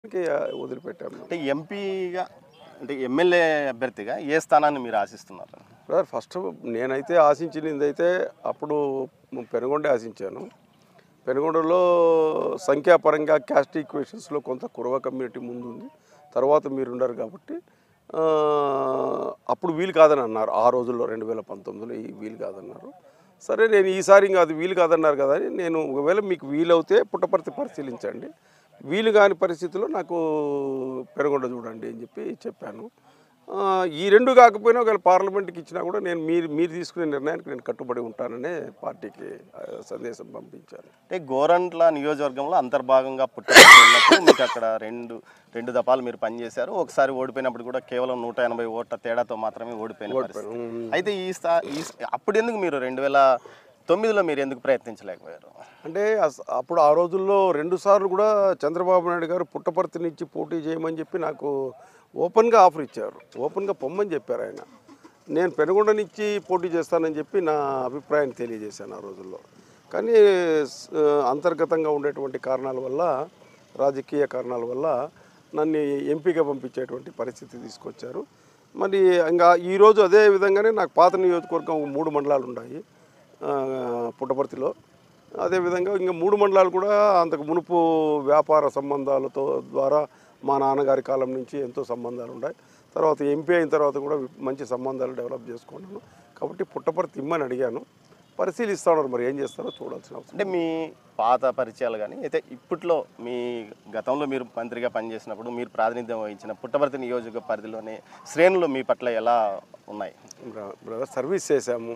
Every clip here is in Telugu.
కి, ఆ, వదిలిపెట్టాము అంటే ఎంపీగా అంటే ఎమ్మెల్యే అభ్యర్థిగా ఏ స్థానాన్ని మీరు ఆశిస్తున్నారు బ్రదర్ ఫస్ట్ నేనైతే ఆశించింది అయితే అప్పుడు పెనుగొండే ఆశించాను పెనుగొండలో సంఖ్యాపరంగా క్యాస్ట్ ఈక్వేషన్స్లో కొంత కురవ కమ్యూనిటీ ముందు ఉంది తర్వాత మీరు ఉన్నారు కాబట్టి ఆ, అప్పుడు వీలు కాదని అన్నారు ఆ రోజుల్లో రెండు వేల పంతొమ్మిదిలో ఈ వీలు కాదన్నారు సరే నేను ఈసారి ఇంకా అది వీలు కాదన్నారు కదా అని నేను ఒకవేళ మీకు వీలవుతే పుట్టపర్తి పరిశీలించండి వీలు కాని పరిస్థితిలో నాకు పెరగొండ చూడండి అని చెప్పి చెప్పాను ఆ, ఈ రెండు కాకపోయినా ఒకవేళ పార్లమెంట్కి ఇచ్చినా కూడా నేను మీరు మీరు తీసుకునే నిర్ణయానికి నేను కట్టుబడి ఉంటాననే పార్టీకి ఆ, సందేశం పంపించాను అంటే గోరంట్ల నియోజకవర్గంలో అంతర్భాగంగా పుట్టపర్తి ఉన్నప్పుడు మీకు అక్కడ రెండు రెండు దఫాలు మీరు పనిచేశారు ఒకసారి ఓడిపోయినప్పుడు కూడా కేవలం నూట ఎనభై ఓట్ల తేడాతో మాత్రమే ఓడిపోయిన పరిస్థితి ఉమ్. అయితే ఈ స్థా ఈ అప్పుడు ఎందుకు మీరు రెండు వేల తొమ్మిదిలో మీరు ఎందుకు ప్రయత్నించలేకపోయారు అంటే అస- అప్పుడు ఆ రోజుల్లో రెండు సార్లు కూడా చంద్రబాబు నాయుడు గారు పుట్టపర్తి నుంచి పోటీ చేయమని చెప్పి నాకు ఓపెన్గా ఆఫర్ ఇచ్చారు ఓపెన్గా పొమ్మని చెప్పారు ఆయన నేను పెనుగొండ నుంచి పోటీ చేస్తానని చెప్పి నా అభిప్రాయాన్ని తెలియజేశాను ఆ రోజుల్లో కానీ స్- అంతర్గతంగా ఉండేటువంటి కారణాల వల్ల రాజకీయ కారణాల వల్ల నన్ను ఎంపీగా పంపించేటువంటి పరిస్థితి తీసుకొచ్చారు మరి ఇంకా ఈరోజు అదే విధంగానే నాకు పాత నియోజకవర్గం ఒక మూడు మండలాలు ఉన్నాయి ఆ, పుట్టపర్తిలో అదేవిధంగా ఇంకా మూడు మండలాలు కూడా అంతకు మునుపు వ్యాపార సంబంధాలతో ద్వారా మా నాన్నగారి కాలం నుంచి ఎంతో సంబంధాలు ఉన్నాయి తర్వాత ఎంపీ అయిన తర్వాత కూడా మంచి సంబంధాలు డెవలప్ చేసుకున్నాను కాబట్టి పుట్టపర్తి ఇమ్మని అడిగాను పరిశీలిస్తా ఉన్నారు మరి ఏం చేస్తారో చూడాల్సిన అవసరం అంటే మీ పాత పరిచయాలు కానీ అయితే ఇప్పట్లో మీ గతంలో మీరు మంత్రిగా పనిచేసినప్పుడు మీరు ప్రాతినిధ్యం వహించిన పుట్టపర్తి నియోజక పరిధిలోని శ్రేణులు మీ పట్ల ఎలా ఉన్నాయి బ్ర- బ్రదర్ సర్వీస్ చేశాము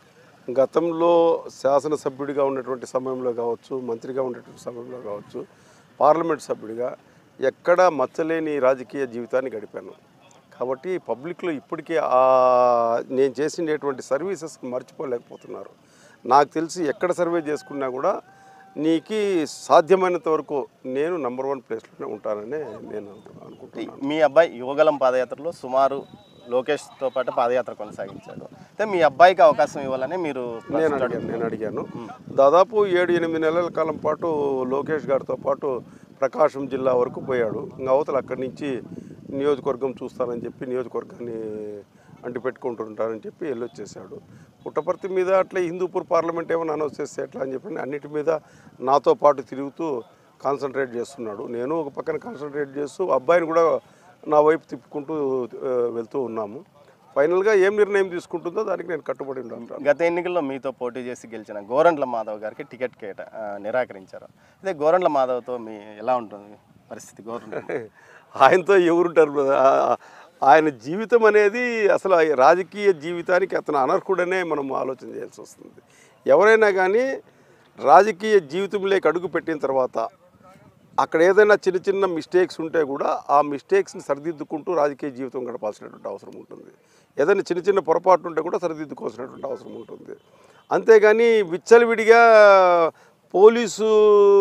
గతంలో శాసనసభ్యుడిగా ఉన్నటువంటి సమయంలో కావచ్చు మంత్రిగా ఉండేటువంటి సమయంలో కావచ్చు పార్లమెంట్ సభ్యుడిగా ఎక్కడ మచ్చలేని రాజకీయ జీవితాన్ని గడిపాను కాబట్టి పబ్లిక్లో ఇప్పటికీ ఆ నేను చేసినటువంటి సర్వీసెస్ మర్చిపోలేకపోతున్నారు నాకు తెలిసి ఎక్కడ సర్వే చేసుకున్నా కూడా నీకు సాధ్యమైనంత వరకు నేను నంబర్ వన్ ప్లేస్లోనే ఉంటానని నేను అనుకుంటున్నాను మీ అబ్బాయి యువగలం పాదయాత్రలో సుమారు లోకేష్తో పాటు పాదయాత్ర కొనసాగించాడు అయితే మీ అబ్బాయికి అవకాశం ఇవ్వాలని మీరు నేను అడిగాను నేను అడిగాను దాదాపు ఏడు ఎనిమిది నెలల కాలం పాటు లోకేష్ గారితో పాటు ప్రకాశం జిల్లా వరకు పోయాడు ఇంకా అవతల అక్కడి నుంచి నియోజకవర్గం చూస్తానని చెప్పి నియోజకవర్గాన్ని అంటి పెట్టుకుంటుంటానని చెప్పి వెళ్ళొచ్చేసాడు పుట్టపర్తి మీద అట్లా హిందూపూర్ పార్లమెంట్ ఏమైనా అనౌన్స్ చేస్తే ఎట్లా అని చెప్పి అన్నిటి మీద నాతో పాటు తిరుగుతూ కాన్సన్ట్రేట్ చేస్తున్నాడు నేను ఒక పక్కన కాన్సన్ట్రేట్ చేస్తూ అబ్బాయిని కూడా నా వైపు తిప్పుకుంటూ ఆ, వెళ్తూ ఉన్నాము ఫైనల్గా ఏం నిర్ణయం తీసుకుంటుందో దానికి నేను కట్టుబడి ఉంటాను గత ఎన్నికల్లో మీతో పోటీ చేసి గెలిచిన గోరంట్ల మాధవ్ గారికి టికెట్ కేట ఆ, నిరాకరించారు అయితే గోరంట్ల మాధవ్తో మీ ఎలా ఉంటుంది పరిస్థితి గోరంట్ల ఆయనతో ఎవరుంటారు బ్రదర్? ఆ- ఆయన జీవితం అనేది అసలు ఆ రాజకీయ జీవితానికి అతను అనర్హుడనే మనం ఆలోచన చేయాల్సి వస్తుంది ఎవరైనా కానీ రాజకీయ జీవితంలోకి అడుగు పెట్టిన తర్వాత అక్కడ ఏదైనా చిన్న చిన్న మిస్టేక్స్ ఉంటే కూడా ఆ మిస్టేక్స్ని సరిదిద్దుకుంటూ రాజకీయ జీవితం గడపాల్సినటువంటి అవసరం ఉంటుంది ఏదైనా చిన్న చిన్న పొరపాటు ఉంటే కూడా సరిదిద్దుకోవాల్సినటువంటి అవసరం ఉంటుంది అంతేగాని విచ్చలవిడిగా పోలీసు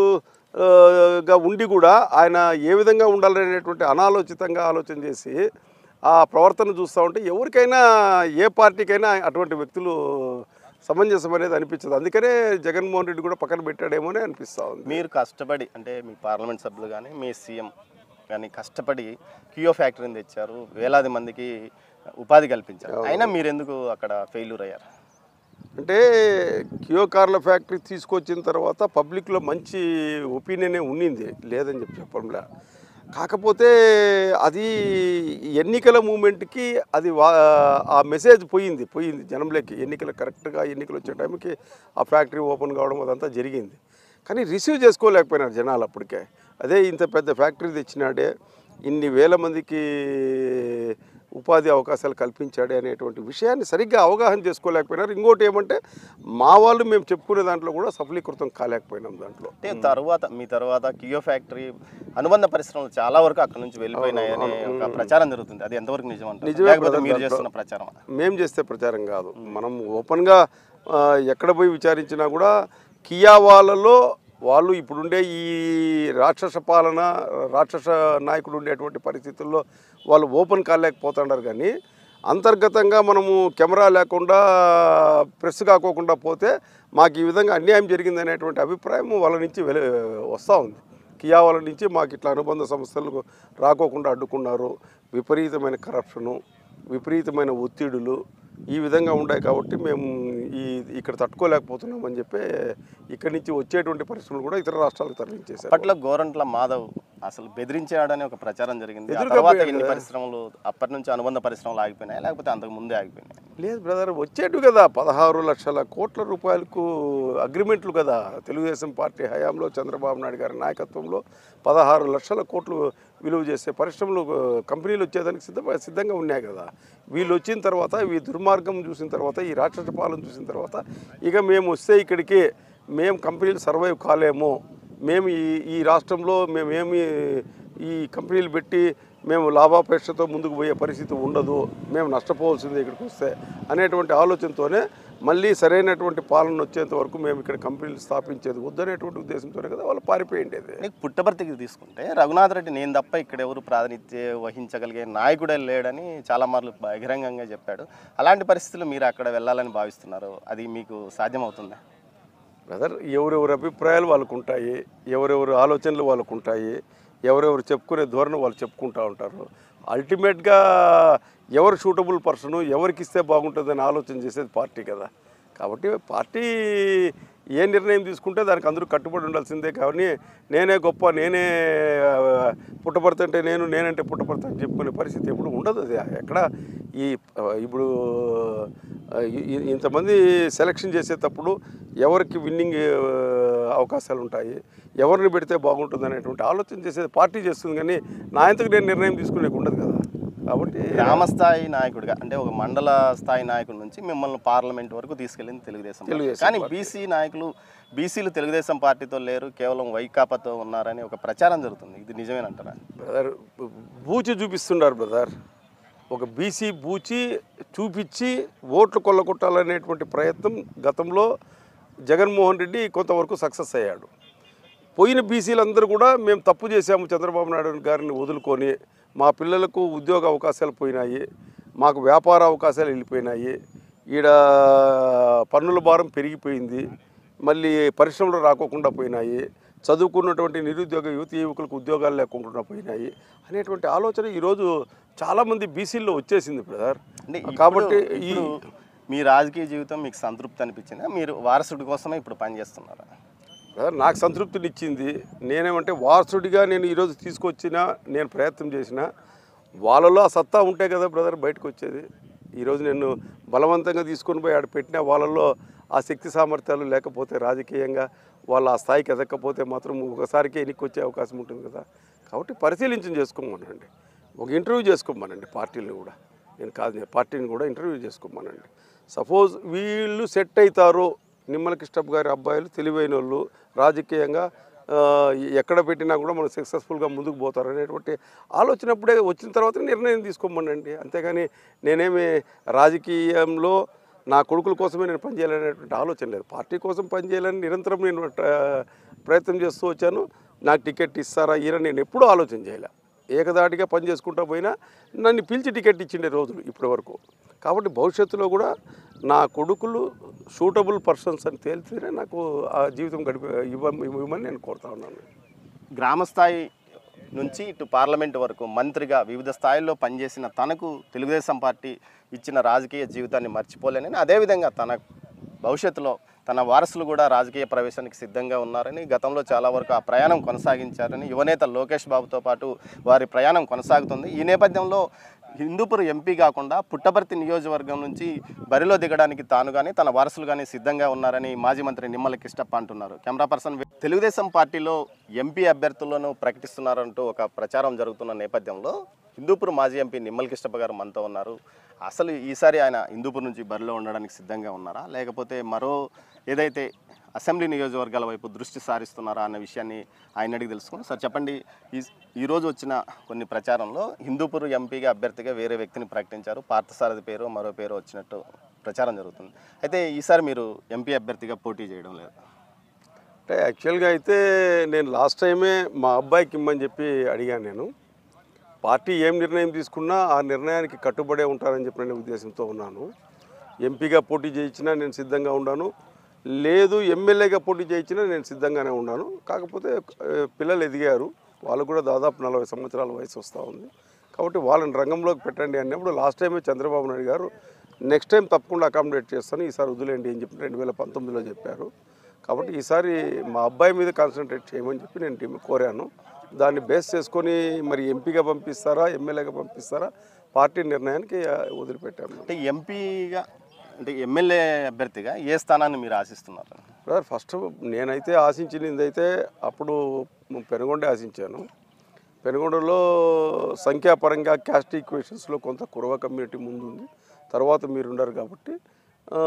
ఆ, గా ఉండి కూడా ఆయన ఏ విధంగా ఉండాలనేటువంటి అనాలోచితంగా ఆలోచన చేసి ఆ ప్రవర్తన చూస్తూ ఉంటే ఎవరికైనా ఏ పార్టీకైనా అటువంటి వ్యక్తులు సమంజసం అనేది అనిపించదు అందుకనే జగన్మోహన్ రెడ్డి కూడా పక్కన పెట్టాడేమో అని అనిపిస్తూ ఉంది మీరు కష్టపడి అంటే మీ పార్లమెంట్ సభ్యులు కానీ మీ సీఎం కానీ కష్టపడి కియో ఫ్యాక్టరీని తెచ్చారు వేలాది మందికి ఉపాధి కల్పించారు అయినా మీరు ఎందుకు అక్కడ ఫెయిల్యూర్ అయ్యారు అంటే కియో కార్ల ఫ్యాక్టరీ తీసుకొచ్చిన తర్వాత పబ్లిక్లో మంచి ఒపీనియనే ఉండింది లేదని చెప్పి చెప్పడంలే కాకపోతే అది ఎన్నికల మూమెంట్కి అది వా ఆ మెసేజ్ పోయింది పోయింది జనంలోకి ఎన్నికలు కరెక్ట్గా ఎన్నికలు వచ్చే టైంకి ఆ ఫ్యాక్టరీ ఓపెన్ కావడం అదంతా జరిగింది కానీ రిసీవ్ చేసుకోలేకపోయినారు జనాలు అప్పటికే అదే ఇంత పెద్ద ఫ్యాక్టరీ తెచ్చినాడే ఇన్ని వేల మందికి ఉపాధి అవకాశాలు కల్పించాడే అనేటువంటి విషయాన్ని సరిగ్గా అవగాహన చేసుకోలేకపోయినారు ఇంకోటి ఏమంటే మా వాళ్ళు మేము చెప్పుకునే దాంట్లో కూడా సఫలీకృతం కాలేకపోయినాం దాంట్లో అంటే తర్వాత మీ తర్వాత కియో ఫ్యాక్టరీ అనుబంధ పరిశ్రమలు చాలా వరకు అక్కడ నుంచి వెళ్ళిపోయినాయని ఒక ప్రచారం జరుగుతుంది అది ఎంతవరకు నిజం అంటారు నిజమే లేకపోతే brother, మీరు దాంట్లో. చేస్తున్న ప్రచారం మేం చేస్తే ప్రచారం కాదు మనం ఓపెన్గా ఆ, ఎక్కడ పోయి విచారించినా కూడా కియా వాళ్ళలో వాళ్ళు ఇప్పుడుండే ఈ రాక్షస పాలన రాక్షస నాయకుడు ఉండేటువంటి పరిస్థితుల్లో వాళ్ళు ఓపెన్ కాలేకపోతున్నారు కానీ అంతర్గతంగా మనము కెమెరా లేకుండా ప్రెస్ కాకోకుండా పోతే మాకు ఈ విధంగా అన్యాయం జరిగిందనేటువంటి అభిప్రాయం వాళ్ళ నుంచి వెలు వస్తూ ఉంది కియా వాళ్ళ నుంచి మాకు ఇట్లా అనుబంధ సంస్థలు రాకోకుండా అడ్డుకున్నారు విపరీతమైన కరప్షను విపరీతమైన ఒత్తిడులు ఈ విధంగా ఉన్నాయి కాబట్టి మేము ఈ ఇక్కడ తట్టుకోలేకపోతున్నామని చెప్పి ఇక్కడి నుంచి వచ్చేటువంటి పరిశ్రమలు కూడా ఇతర రాష్ట్రాలకు తరలించేశారు అప్పట్లో గోరంట్ల మాధవ్ అసలు బెదిరించాడని ఒక ప్రచారం జరిగింది ఆ ఎదురుగా తర్వాత పోయాడు ఎన్ని కదా. పరిశ్రమలు అప్పటి నుంచి అనుబంధ పరిశ్రమలు ఆగిపోయినాయి లేకపోతే అంతకు ముందే ఆగిపోయినాయి లేదు బ్రదర్ వచ్చేటు కదా పదహారు లక్షల కోట్ల రూపాయలకు అగ్రిమెంట్లు కదా తెలుగుదేశం పార్టీ హయాంలో చంద్రబాబు నాయుడు గారి నాయకత్వంలో పదహారు లక్షల కోట్లు విలువ చేసే పరిశ్రమలు ఆ, కంపెనీలు వచ్చేదానికి సిద్ధ సిద్ధంగా ఉన్నాయి కదా వీళ్ళు వచ్చిన తర్వాత ఈ దుర్మార్గం చూసిన తర్వాత ఈ రాక్షస పాలన చూసిన తర్వాత ఇక మేము వస్తే ఇక్కడికి మేము కంపెనీలు సర్వైవ్ కాలేము మేము ఈ ఈ రాష్ట్రంలో మేమేమి ఈ కంపెనీలు పెట్టి మేము లాభాపేక్షతో ముందుకు పోయే పరిస్థితి ఉండదు మేము నష్టపోవాల్సిందే ఇక్కడికి వస్తే అనేటువంటి ఆలోచనతోనే మళ్ళీ సరైనటువంటి పాలన వచ్చేంత వరకు మేము ఇక్కడ కంపెనీలు స్థాపించేది వద్దనేటువంటి ఉద్దేశంతోనే కదా వాళ్ళు పారిపోయిండేది నీకు పుట్టపర్తికి తీసుకుంటే రఘునాథ్ రెడ్డి నేను తప్ప ఇక్కడ ఎవరు ప్రాతినిధ్యం వహించగలిగే నాయకుడే లేడని చాలా మార్లు బహిరంగంగా చెప్పాడు అలాంటి పరిస్థితులు మీరు అక్కడ వెళ్ళాలని భావిస్తున్నారు అది మీకు సాధ్యమవుతుందా బ్రదర్ ఎవరెవరి అభిప్రాయాలు వాళ్ళకు ఉంటాయి ఎవరెవరి ఆలోచనలు వాళ్ళకు ఉంటాయి ఎవరెవరు చెప్పుకునే ధోరణి వాళ్ళు చెప్పుకుంటూ ఉంటారు అల్టిమేట్గా ఎవరు షూటబుల్ పర్సన్ ఎవరికి ఇస్తే బాగుంటుందని ఆలోచన చేసేది పార్టీ కదా కాబట్టి పార్టీ ఏ నిర్ణయం తీసుకుంటే దానికి అందరూ కట్టుబడి ఉండాల్సిందే కానీ నేనే గొప్ప నేనే ఆ, పుట్టపర్తి అంటే నేను నేనంటే పుట్టపర్తి అని చెప్పుకునే పరిస్థితి ఎప్పుడు ఉండదు అది ఎక్కడ ఈ ఆ, ఇప్పుడు ఆ, ఇ- ఇ- ఇంతమంది సెలక్షన్ చేసేటప్పుడు ఎవరికి విన్నింగ్ అవకాశాలు ఉంటాయి ఎవరిని పెడితే బాగుంటుంది అనేటువంటి ఆలోచన చేసేది పార్టీ చేస్తుంది కానీ నా ఇంతకు నేను నిర్ణయం తీసుకునే ఉండదు కదా కాబట్టి గ్రామ స్థాయి నాయకుడిగా అంటే ఒక మండల స్థాయి నాయకుడి నుంచి మిమ్మల్ని పార్లమెంట్ వరకు తీసుకెళ్ళింది తెలుగుదేశం పార్టీ. తెలుగుదేశం కానీ బీసీ నాయకులు బీసీలు తెలుగుదేశం పార్టీతో లేరు కేవలం వైకాపాతో ఉన్నారని ఒక ప్రచారం జరుగుతుంది ఇది నిజమేనంటారా బ్రదర్ బూచి చూపిస్తున్నారు బ్రదర్ ఒక బీసీ బూచి చూపించి ఓట్లు కొల్లగొట్టాలనేటువంటి ప్రయత్నం గతంలో జగన్మోహన్ రెడ్డి కొంతవరకు సక్సెస్ అయ్యాడు పోయిన బీసీలందరూ కూడా మేము తప్పు చేశాము చంద్రబాబు నాయుడు గారిని వదులుకొని మా పిల్లలకు ఉద్యోగ అవకాశాలు పోయినాయి మాకు వ్యాపార అవకాశాలు వెళ్ళిపోయినాయి ఈడ పన్నుల భారం పెరిగిపోయింది మళ్ళీ పరిశ్రమలు రాకోకుండా పోయినాయి చదువుకున్నటువంటి నిరుద్యోగ యువతి యువకులకు ఉద్యోగాలు లేకుండా పోయినాయి అనేటువంటి ఆలోచన ఈరోజు చాలామంది బీసీల్లో వచ్చేసింది బ్రదర్ అంటే ఇప్పుడు- కాబట్టి ఈ ఇప్పుడు మీ రాజకీయ జీవితం మీకు సంతృప్తి అనిపించిందా మీరు వారసుడి కోసమే ఇప్పుడు పనిచేస్తున్నారా బ్రదర్ నాకు సంతృప్తిని ఇచ్చింది నేనేమంటే వారసుడిగా నేను ఈరోజు తీసుకొచ్చిన నేను ప్రయత్నం చేసిన వాళ్ళలో ఆ సత్తా ఉంటే కదా బ్రదర్ బయటకు వచ్చేది ఈరోజు నేను బలవంతంగా తీసుకొని పోయి ఆడ పెట్టిన వాళ్ళలో ఆ శక్తి సామర్థ్యాలు లేకపోతే రాజకీయంగా వాళ్ళు ఆ స్థాయికి ఎదక్కపోతే మాత్రం ఒకసారికి ఎన్నిక వచ్చే అవకాశం ఉంటుంది కదా కాబట్టి పరిశీలించం చేసుకోమనండి ఒక ఇంటర్వ్యూ చేసుకోమనండి పార్టీని కూడా నేను కాదు నేను పార్టీని కూడా ఇంటర్వ్యూ చేసుకోమనండి సపోజ్ వీళ్ళు సెట్ అవుతారు నిమ్మల కృష్ణప్ప గారి అబ్బాయిలు తెలివైన వాళ్ళు రాజకీయంగా ఆ, ఎక్కడ పెట్టినా కూడా మనం సక్సెస్ఫుల్గా ముందుకు పోతారు అనేటువంటి ఆలోచన అప్పుడే వచ్చిన తర్వాత నిర్ణయం తీసుకోమనండి అంతేగాని నేనేమి రాజకీయంలో నా కొడుకుల కోసమే నేను పనిచేయాలనేటువంటి ఆలోచన లేదు పార్టీ కోసం పనిచేయాలని నిరంతరం నేను ఆ, ప్రయత్నం చేస్తూ వచ్చాను నాకు టికెట్ ఇస్తారా ఈయన నేను ఎప్పుడూ ఆలోచన చేయలే ఏకదాటిగా పని చేసుకుంటూ పోయినా నన్ను పిలిచి టికెట్ ఇచ్చిండే రోజులు ఇప్పటి వరకు కాబట్టి భవిష్యత్తులో కూడా నా కొడుకులు సూటబుల్ పర్సన్స్ అని తేలితేనే నాకు ఆ జీవితం గడిపి ఇవ్వ ఇవ్వమని నేను కోరుతా ఉన్నాను గ్రామ స్థాయి నుంచి ఇటు పార్లమెంట్ వరకు మంత్రిగా వివిధ స్థాయిల్లో పనిచేసిన తనకు తెలుగుదేశం పార్టీ ఇచ్చిన రాజకీయ జీవితాన్ని మర్చిపోలేనని అదేవిధంగా తన భవిష్యత్తులో తన వారసులు కూడా రాజకీయ ప్రవేశానికి సిద్ధంగా ఉన్నారని గతంలో చాలా వరకు ఆ ప్రయాణం కొనసాగించారని యువనేత లోకేష్ బాబుతో పాటు వారి ప్రయాణం కొనసాగుతుంది ఈ నేపథ్యంలో హిందూపూర్ ఎంపీ కాకుండా పుట్టపర్తి నియోజకవర్గం నుంచి బరిలో దిగడానికి తాను కానీ తన వారసులు కానీ సిద్ధంగా ఉన్నారని మాజీ మంత్రి నిమ్మల కిష్టప్ప అంటున్నారు కెమెరా పర్సన్ తెలుగుదేశం పార్టీలో ఎంపీ అభ్యర్థులను ప్రకటిస్తున్నారంటూ ఒక ప్రచారం జరుగుతున్న నేపథ్యంలో హిందూపూర్ మాజీ ఎంపీ నిమ్మల కిష్టప్ప గారు మనతో ఉన్నారు అసలు ఈసారి ఆయన హిందూపూర్ నుంచి బరిలో ఉండడానికి సిద్ధంగా ఉన్నారా లేకపోతే మరో ఏదైతే అసెంబ్లీ నియోజకవర్గాల వైపు దృష్టి సారిస్తున్నారా అన్న విషయాన్ని ఆయన అడిగి తెలుసుకుని సార్ చెప్పండి ఈ ఈరోజు వచ్చిన కొన్ని ప్రచారంలో హిందూపూర్ ఎంపీగా అభ్యర్థిగా వేరే వ్యక్తిని ప్రకటించారు పార్థసారథి పేరు మరో పేరు వచ్చినట్టు ప్రచారం జరుగుతుంది అయితే ఈసారి మీరు ఎంపీ అభ్యర్థిగా పోటీ చేయడం లేదు అంటే యాక్చువల్గా అయితే నేను లాస్ట్ టైమే మా అబ్బాయికి ఇమ్మని చెప్పి అడిగాను నేను పార్టీ ఏం నిర్ణయం తీసుకున్నా ఆ నిర్ణయానికి కట్టుబడే ఉంటారని చెప్పిన ఉద్దేశంతో ఉన్నాను ఎంపీగా పోటీ చేయించినా నేను సిద్ధంగా ఉన్నాను లేదు ఎమ్మెల్యేగా పోటీ చేయించినా నేను సిద్ధంగానే ఉన్నాను కాకపోతే ఆ, పిల్లలు ఎదిగారు వాళ్ళు కూడా దాదాపు నలభై సంవత్సరాల వయసు వస్తూ ఉంది కాబట్టి వాళ్ళని రంగంలోకి పెట్టండి అన్నప్పుడు లాస్ట్ టైమే చంద్రబాబు నాయుడు గారు నెక్స్ట్ టైం తప్పకుండా అకామిడేట్ చేస్తాను ఈసారి వదిలేండి అని చెప్పి రెండు వేల పంతొమ్మిదిలో చెప్పారు కాబట్టి ఈసారి మా అబ్బాయి మీద కాన్సన్ట్రేట్ చేయమని చెప్పి నేను టీం కోరాను దాన్ని బేస్ చేసుకొని మరి ఎంపీగా పంపిస్తారా ఎమ్మెల్యేగా పంపిస్తారా పార్టీ నిర్ణయానికి ఆ, వదిలిపెట్టాము అంటే ఎంపీగా అంటే ఎమ్మెల్యే అభ్యర్థిగా ఏ స్థానాన్ని మీరు ఆశిస్తున్నారు బ్రదర్ ఫస్ట్ నేనైతే ఆశించింది అయితే అప్పుడు పెనుగొండే ఆశించాను పెనుగొండలో సంఖ్యాపరంగా క్యాస్ట్ ఈక్వేషన్స్లో కొంత కురవ కమ్యూనిటీ ముందు ఉంది తర్వాత మీరు ఉండరు కాబట్టి ఆ,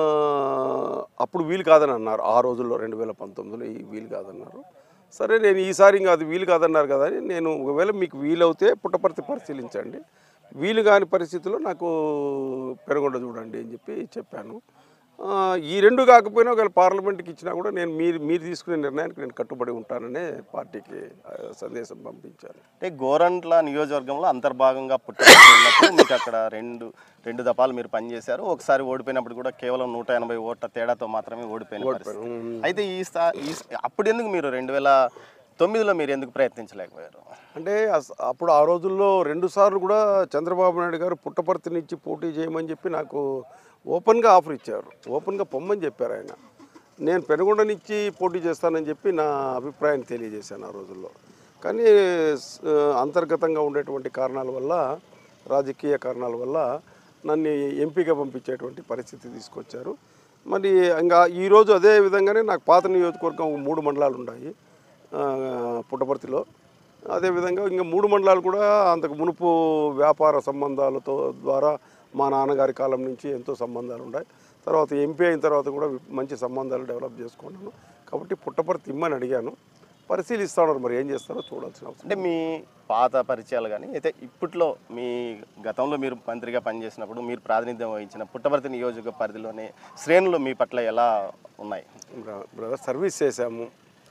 అప్పుడు వీలు కాదని అన్నారు ఆ రోజుల్లో రెండు వేల పంతొమ్మిదిలో ఈ వీలు కాదన్నారు సరే నేను ఈసారి ఇంకా అది వీలు కాదన్నారు కదా అని నేను ఒకవేళ మీకు వీలవుతే పుట్టపర్తి పరిశీలించండి వీలు కాని పరిస్థితుల్లో నాకు పెనుగొండ చూడండి అని చెప్పి చెప్పాను ఆ, ఈ రెండు కాకపోయినా ఒకవేళ పార్లమెంట్కి ఇచ్చినా కూడా నేను మీరు మీరు తీసుకునే నిర్ణయానికి నేను కట్టుబడి ఉంటాననే పార్టీకి ఆ, సందేశం పంపించాను అంటే గోరంట్ల నియోజకవర్గంలో అంతర్భాగంగా పుట్టపర్తి ఉన్నప్పుడు మీకు అక్కడ రెండు రెండు దఫాలు మీరు పనిచేశారు ఒకసారి ఓడిపోయినప్పుడు కూడా కేవలం నూట ఎనభై ఓట్ల తేడాతో మాత్రమే ఓడిపోయిన పరిస్థితి ఉమ్. అయితే ఈ స్థా ఈ అప్పుడు ఎందుకు మీరు రెండు వేల తొమ్మిదిలో మీరు ఎందుకు ప్రయత్నించలేకపోయారు అంటే అస- అప్పుడు ఆ రోజుల్లో రెండు సార్లు కూడా చంద్రబాబు నాయుడు గారు పుట్టపర్తి నుంచి పోటీ చేయమని చెప్పి నాకు ఓపెన్గా ఆఫర్ ఇచ్చారు ఓపెన్గా పొమ్మని చెప్పారు ఆయన నేను పెనుగొండ నుంచి పోటీ చేస్తానని చెప్పి నా అభిప్రాయాన్ని తెలియజేశాను ఆ రోజుల్లో కానీ స్- అంతర్గతంగా ఉండేటువంటి కారణాల వల్ల రాజకీయ కారణాల వల్ల నన్ను ఎంపీగా పంపించేటువంటి పరిస్థితి తీసుకొచ్చారు మరి ఇంకా ఈరోజు అదే విధంగానే నాకు పాత నియోజకవర్గం మూడు మండలాలు ఉన్నాయి ఆ, పుట్టపర్తిలో అదేవిధంగా ఇంకా మూడు మండలాలు కూడా అంతకు మునుపు వ్యాపార సంబంధాలతో ద్వారా మా నాన్నగారి కాలం నుంచి ఎంతో సంబంధాలు ఉన్నాయి తర్వాత ఎంపీ అయిన తర్వాత కూడా మంచి సంబంధాలు డెవలప్ చేసుకున్నాను కాబట్టి పుట్టపర్తి ఇమ్మని అడిగాను పరిశీలిస్తా ఉన్నారు మరి ఏం చేస్తారో చూడాల్సిన అవసరం అంటే మీ పాత పరిచయాలు కానీ అయితే ఇప్పట్లో మీ గతంలో మీరు మంత్రిగా పనిచేసినప్పుడు మీరు ప్రాతినిధ్యం వహించిన పుట్టపర్తి నియోజక పరిధిలోని శ్రేణులు మీ పట్ల ఎలా ఉన్నాయి బ్ర- బ్రదర్ సర్వీస్ చేశాము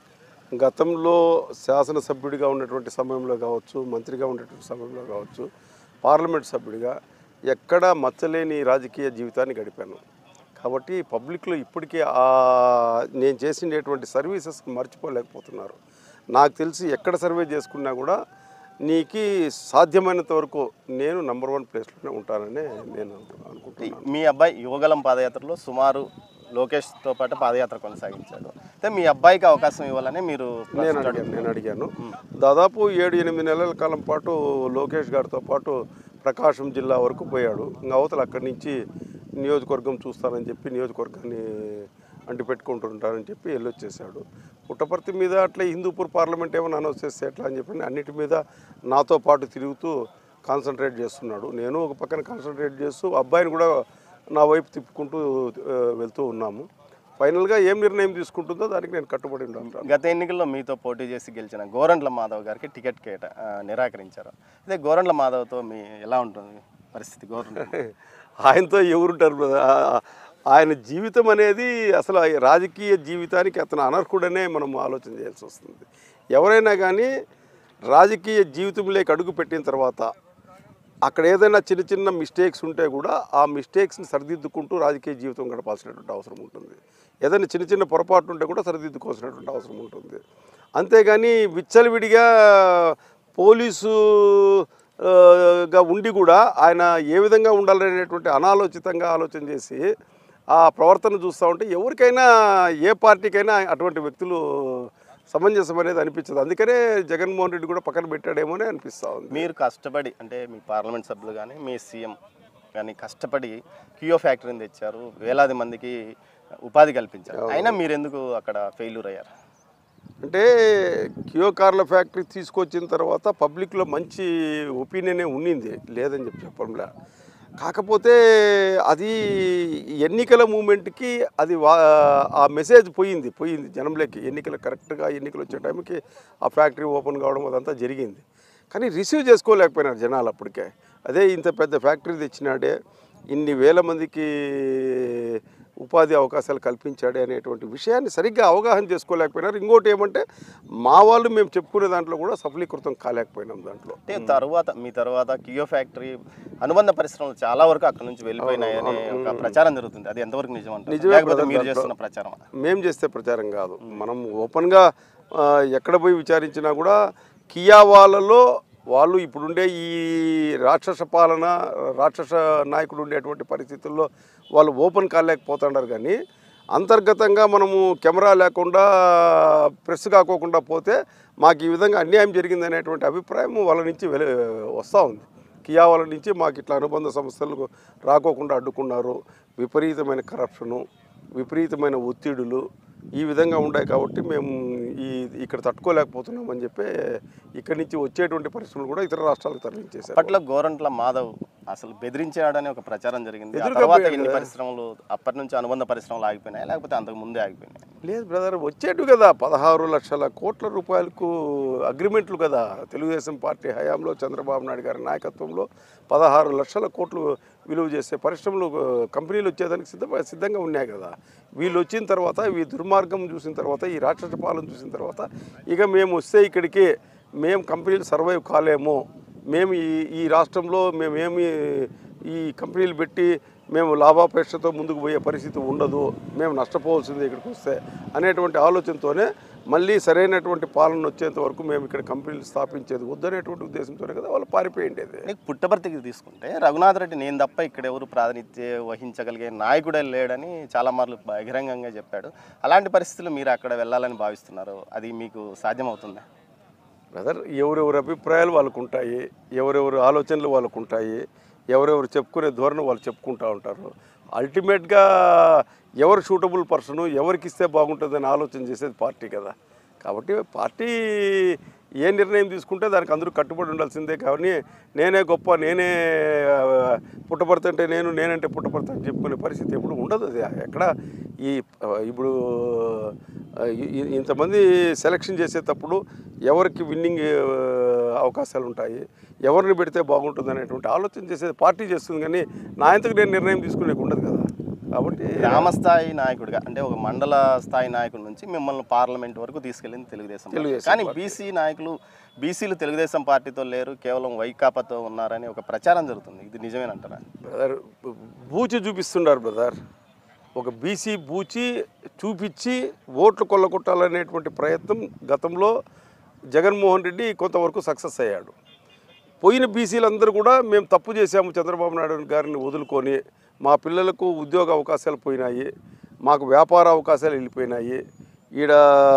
గతంలో శాసనసభ్యుడిగా ఉన్నటువంటి సమయంలో కావచ్చు మంత్రిగా ఉండేటువంటి సమయంలో కావచ్చు పార్లమెంట్ సభ్యుడిగా ఎక్కడా మచ్చలేని రాజకీయ జీవితాన్ని గడిపాను కాబట్టి పబ్లిక్లో ఇప్పటికీ ఆ నేను చేసినటువంటి సర్వీసెస్ మర్చిపోలేకపోతున్నారు నాకు తెలిసి ఎక్కడ సర్వే చేసుకున్నా కూడా నీకు సాధ్యమైనంత వరకు నేను నంబర్ వన్ ప్లేస్లోనే ఉంటానని నేను అనుకుంటున్నాను మీ అబ్బాయి యువగలం పాదయాత్రలో సుమారు లోకేష్తో పాటు పాదయాత్ర కొనసాగించాడు అయితే మీ అబ్బాయికి అవకాశం ఇవ్వాలని మీరు నేను అడిగాను నేను అడిగాను దాదాపు ఏడు ఎనిమిది నెలల కాలం పాటు లోకేష్ గారితో పాటు ప్రకాశం జిల్లా వరకు పోయాడు ఇంకా అవతల అక్కడి నుంచి నియోజకవర్గం చూస్తానని చెప్పి నియోజకవర్గాన్ని అంటిపెట్టుకుంటుంటానని చెప్పి వెళ్ళొచ్చేసాడు పుట్టపర్తి మీద అట్లా హిందూపూర్ పార్లమెంట్ ఏమైనా అనౌన్స్ చేస్తే ఎట్లా అని చెప్పి అన్నిటి మీద నాతో పాటు తిరుగుతూ కాన్సన్ట్రేట్ చేస్తున్నాడు నేను ఒక పక్కన కాన్సన్ట్రేట్ చేస్తూ అబ్బాయిని కూడా నా వైపు తిప్పుకుంటూ ఆ, వెళ్తూ ఉన్నాము ఫైనల్గా ఏం నిర్ణయం తీసుకుంటుందో దానికి నేను కట్టుబడి ఉంటాను గత ఎన్నికల్లో మీతో పోటీ చేసి గెలిచిన గోరంట్ల మాధవ్ గారికి టికెట్ కేట ఆ, నిరాకరించారు అయితే గోరంట్ల మాధవ్తో మీ ఎలా ఉంటుంది పరిస్థితి గోరంట్ల ఆయనతో ఎవరుంటారు బ్రదర్? ఆ- ఆయన జీవితం అనేది అసలు ఆ రాజకీయ జీవితానికి అతను అనర్హుడనే మనం ఆలోచన చేయాల్సి వస్తుంది ఎవరైనా కానీ రాజకీయ జీవితంలోకి అడుగు పెట్టిన తర్వాత అక్కడ ఏదైనా చిన్న చిన్న మిస్టేక్స్ ఉంటే కూడా ఆ మిస్టేక్స్ని సరిదిద్దుకుంటూ రాజకీయ జీవితం గడపాల్సినటువంటి అవసరం ఉంటుంది ఏదైనా చిన్న చిన్న పొరపాటు ఉంటే కూడా సరిదిద్దుకోవాల్సినటువంటి అవసరం ఉంటుంది అంతేగాని విచ్చలవిడిగా పోలీసు ఆ, గా ఉండి కూడా ఆయన ఏ విధంగా ఉండాలనేటువంటి అనాలోచితంగా ఆలోచన చేసి ఆ ప్రవర్తన చూస్తూ ఉంటే ఎవరికైనా ఏ పార్టీకైనా అటువంటి వ్యక్తులు సమంజసం అనేది అనిపించదు అందుకనే జగన్మోహన్ రెడ్డి కూడా పక్కన పెట్టాడేమో అని అనిపిస్తూ ఉంది మీరు కష్టపడి అంటే మీ పార్లమెంట్ సభ్యులు కానీ మీ సీఎం కానీ కష్టపడి కియో ఫ్యాక్టరీని తెచ్చారు వేలాది మందికి ఉపాధి కల్పించారు అయినా మీరు ఎందుకు అక్కడ ఫెయిల్యూర్ అయ్యారు అంటే కియో కార్ల ఫ్యాక్టరీ తీసుకొచ్చిన తర్వాత పబ్లిక్లో మంచి ఒపీనియనే ఉండింది లేదని చెప్పి చెప్పడంలే కాకపోతే అది ఎన్నికల మూమెంట్కి అది వా ఆ మెసేజ్ పోయింది పోయింది జనంలోకి ఎన్నికలు కరెక్ట్గా ఎన్నికలు వచ్చే టైంకి ఆ ఫ్యాక్టరీ ఓపెన్ కావడం అదంతా జరిగింది కానీ రిసీవ్ చేసుకోలేకపోయినారు జనాలు అప్పటికే అదే ఇంత పెద్ద ఫ్యాక్టరీ తెచ్చినాడే ఇన్ని వేల మందికి ఉపాధి అవకాశాలు కల్పించాడు అనేటువంటి విషయాన్ని సరిగ్గా అవగాహన చేసుకోలేకపోయినారు ఇంకోటి ఏమంటే మా వాళ్ళు మేము చెప్పుకునే దాంట్లో కూడా సఫలీకృతం కాలేకపోయినాం దాంట్లో అంటే తర్వాత మీ తర్వాత కియో ఫ్యాక్టరీ అనుబంధ పరిశ్రమలు చాలా వరకు అక్కడ నుంచి వెళ్ళిపోయినాయనే ఒక ప్రచారం జరుగుతుంది అది ఎంతవరకు నిజం అంటారు నిజమే లేకపోతే brother, మీరు దాంట్లో- చేస్తున్న ప్రచారం మేం చేస్తే ప్రచారం కాదు మనం ఓపెన్గా ఆ, ఎక్కడ పోయి విచారించినా కూడా కియా వాళ్ళలో వాళ్ళు ఇప్పుడుండే ఈ రాక్షస పాలన రాక్షస నాయకుడు ఉండేటువంటి పరిస్థితుల్లో వాళ్ళు ఓపెన్ కాలేకపోతున్నారు కానీ అంతర్గతంగా మనము కెమెరా లేకుండా ప్రెస్ కాకోకుండా పోతే మాకు ఈ విధంగా అన్యాయం జరిగిందనేటువంటి అభిప్రాయం వాళ్ళ నుంచి వెల వస్తూ ఉంది కియా వాళ్ళ నుంచి మాకు ఇట్లా అనుబంధ సంస్థలు రాకోకుండా అడ్డుకున్నారు విపరీతమైన కరప్షను విపరీతమైన ఒత్తిడులు ఈ విధంగా ఉన్నాయి కాబట్టి మేము ఈ ఇక్కడ తట్టుకోలేకపోతున్నాం అని చెప్పి ఇక్కడి నుంచి వచ్చేటువంటి పరిశ్రమలు కూడా ఇతర రాష్ట్రాలకు తరలించేశారు అప్పట్లో గోరంట్ల మాధవ్ అసలు బెదిరించాడని ఒక ప్రచారం జరిగింది ఆ ఎదురుగా తర్వాత పోయాడు ఎన్ని కదా. పరిశ్రమలు అప్పటి నుంచి అనుబంధ పరిశ్రమలు ఆగిపోయినాయి లేకపోతే అంతకు ముందే ఆగిపోయినాయి లేదు బ్రదర్ వచ్చేటు కదా పదహారు లక్షల కోట్ల రూపాయలకు అగ్రిమెంట్లు కదా తెలుగుదేశం పార్టీ హయాంలో చంద్రబాబు నాయుడు గారి నాయకత్వంలో పదహారు లక్షల కోట్లు విలువ చేసే పరిశ్రమలు ఆ, కంపెనీలు వచ్చేదానికి సిద్ధ సిద్ధంగా ఉన్నాయి కదా వీళ్ళు వచ్చిన తర్వాత ఈ దుర్మార్గం చూసిన తర్వాత ఈ రాక్షస పాలన చూసిన తర్వాత ఇక మేము వస్తే ఇక్కడికి మేము కంపెనీలు సర్వైవ్ కాలేము మేము ఈ ఈ రాష్ట్రంలో మేమేమి ఈ కంపెనీలు పెట్టి మేము లాభాపేక్షతో ముందుకు పోయే పరిస్థితి ఉండదు మేము నష్టపోవాల్సిందే ఇక్కడికి వస్తే అనేటువంటి ఆలోచనతోనే మళ్ళీ సరైనటువంటి పాలన వచ్చేంత వరకు మేము ఇక్కడ కంపెనీలు స్థాపించేది వద్దనేటువంటి ఉద్దేశంతోనే కదా వాళ్ళు పారిపోయిండేది నీకు పుట్టపర్తికి తీసుకుంటే రఘునాథ్ రెడ్డి నేను తప్ప ఇక్కడ ఎవరు ప్రాతినిధ్యం వహించగలిగే నాయకుడే లేడని చాలా మార్లు బహిరంగంగా చెప్పాడు అలాంటి పరిస్థితులు మీరు అక్కడ వెళ్ళాలని భావిస్తున్నారు అది మీకు సాధ్యమవుతుందా బ్రదర్ ఎవరెవరి అభిప్రాయాలు వాళ్ళకు ఉంటాయి ఎవరెవరి ఆలోచనలు వాళ్ళకు ఉంటాయి ఎవరెవరు చెప్పుకునే ధోరణి వాళ్ళు చెప్పుకుంటూ ఉంటారు అల్టిమేట్గా ఎవరు సూటబుల్ పర్సన్ ఎవరికి ఇస్తే బాగుంటుందని ఆలోచన చేసేది పార్టీ కదా కాబట్టి పార్టీ ఏ నిర్ణయం తీసుకుంటే దానికి అందరూ కట్టుబడి ఉండాల్సిందే కానీ నేనే గొప్ప నేనే ఆ, పుట్టపడుతుంటే నేను నేనంటే పుట్టపడతా అని చెప్పుకునే పరిస్థితి ఎప్పుడు ఉండదు అది ఎక్కడ ఈ ఆ, ఇప్పుడు ఆ, ఇ- ఇ- ఇంతమంది సెలక్షన్ చేసేటప్పుడు ఎవరికి విన్నింగ్ అవకాశాలు ఉంటాయి ఎవరిని పెడితే బాగుంటుంది అనేటువంటి ఆలోచన చేసేది పార్టీ చేస్తుంది కానీ నా ఇంతకు నేను నిర్ణయం తీసుకునే ఉండదు కదా కాబట్టి గ్రామ స్థాయి నాయకుడిగా అంటే ఒక మండల స్థాయి నాయకుడి నుంచి మిమ్మల్ని పార్లమెంట్ వరకు తీసుకెళ్ళింది తెలుగుదేశం పార్టీ. తెలుగుదేశం కానీ బీసీ నాయకులు బీసీలు తెలుగుదేశం పార్టీతో లేరు కేవలం వైకాపాతో ఉన్నారని ఒక ప్రచారం జరుగుతుంది ఇది నిజమేనంటారా బ్రదర్ బూచి చూపిస్తున్నారు బ్రదర్ ఒక బీసీ బూచి చూపించి ఓట్లు కొల్లగొట్టాలనేటువంటి ప్రయత్నం గతంలో జగన్మోహన్ రెడ్డి కొంతవరకు సక్సెస్ అయ్యాడు పోయిన బీసీలందరూ కూడా మేము తప్పు చేశాము చంద్రబాబు నాయుడు గారిని వదులుకొని మా పిల్లలకు ఉద్యోగ అవకాశాలు పోయినాయి మాకు వ్యాపార అవకాశాలు వెళ్ళిపోయినాయి ఈడ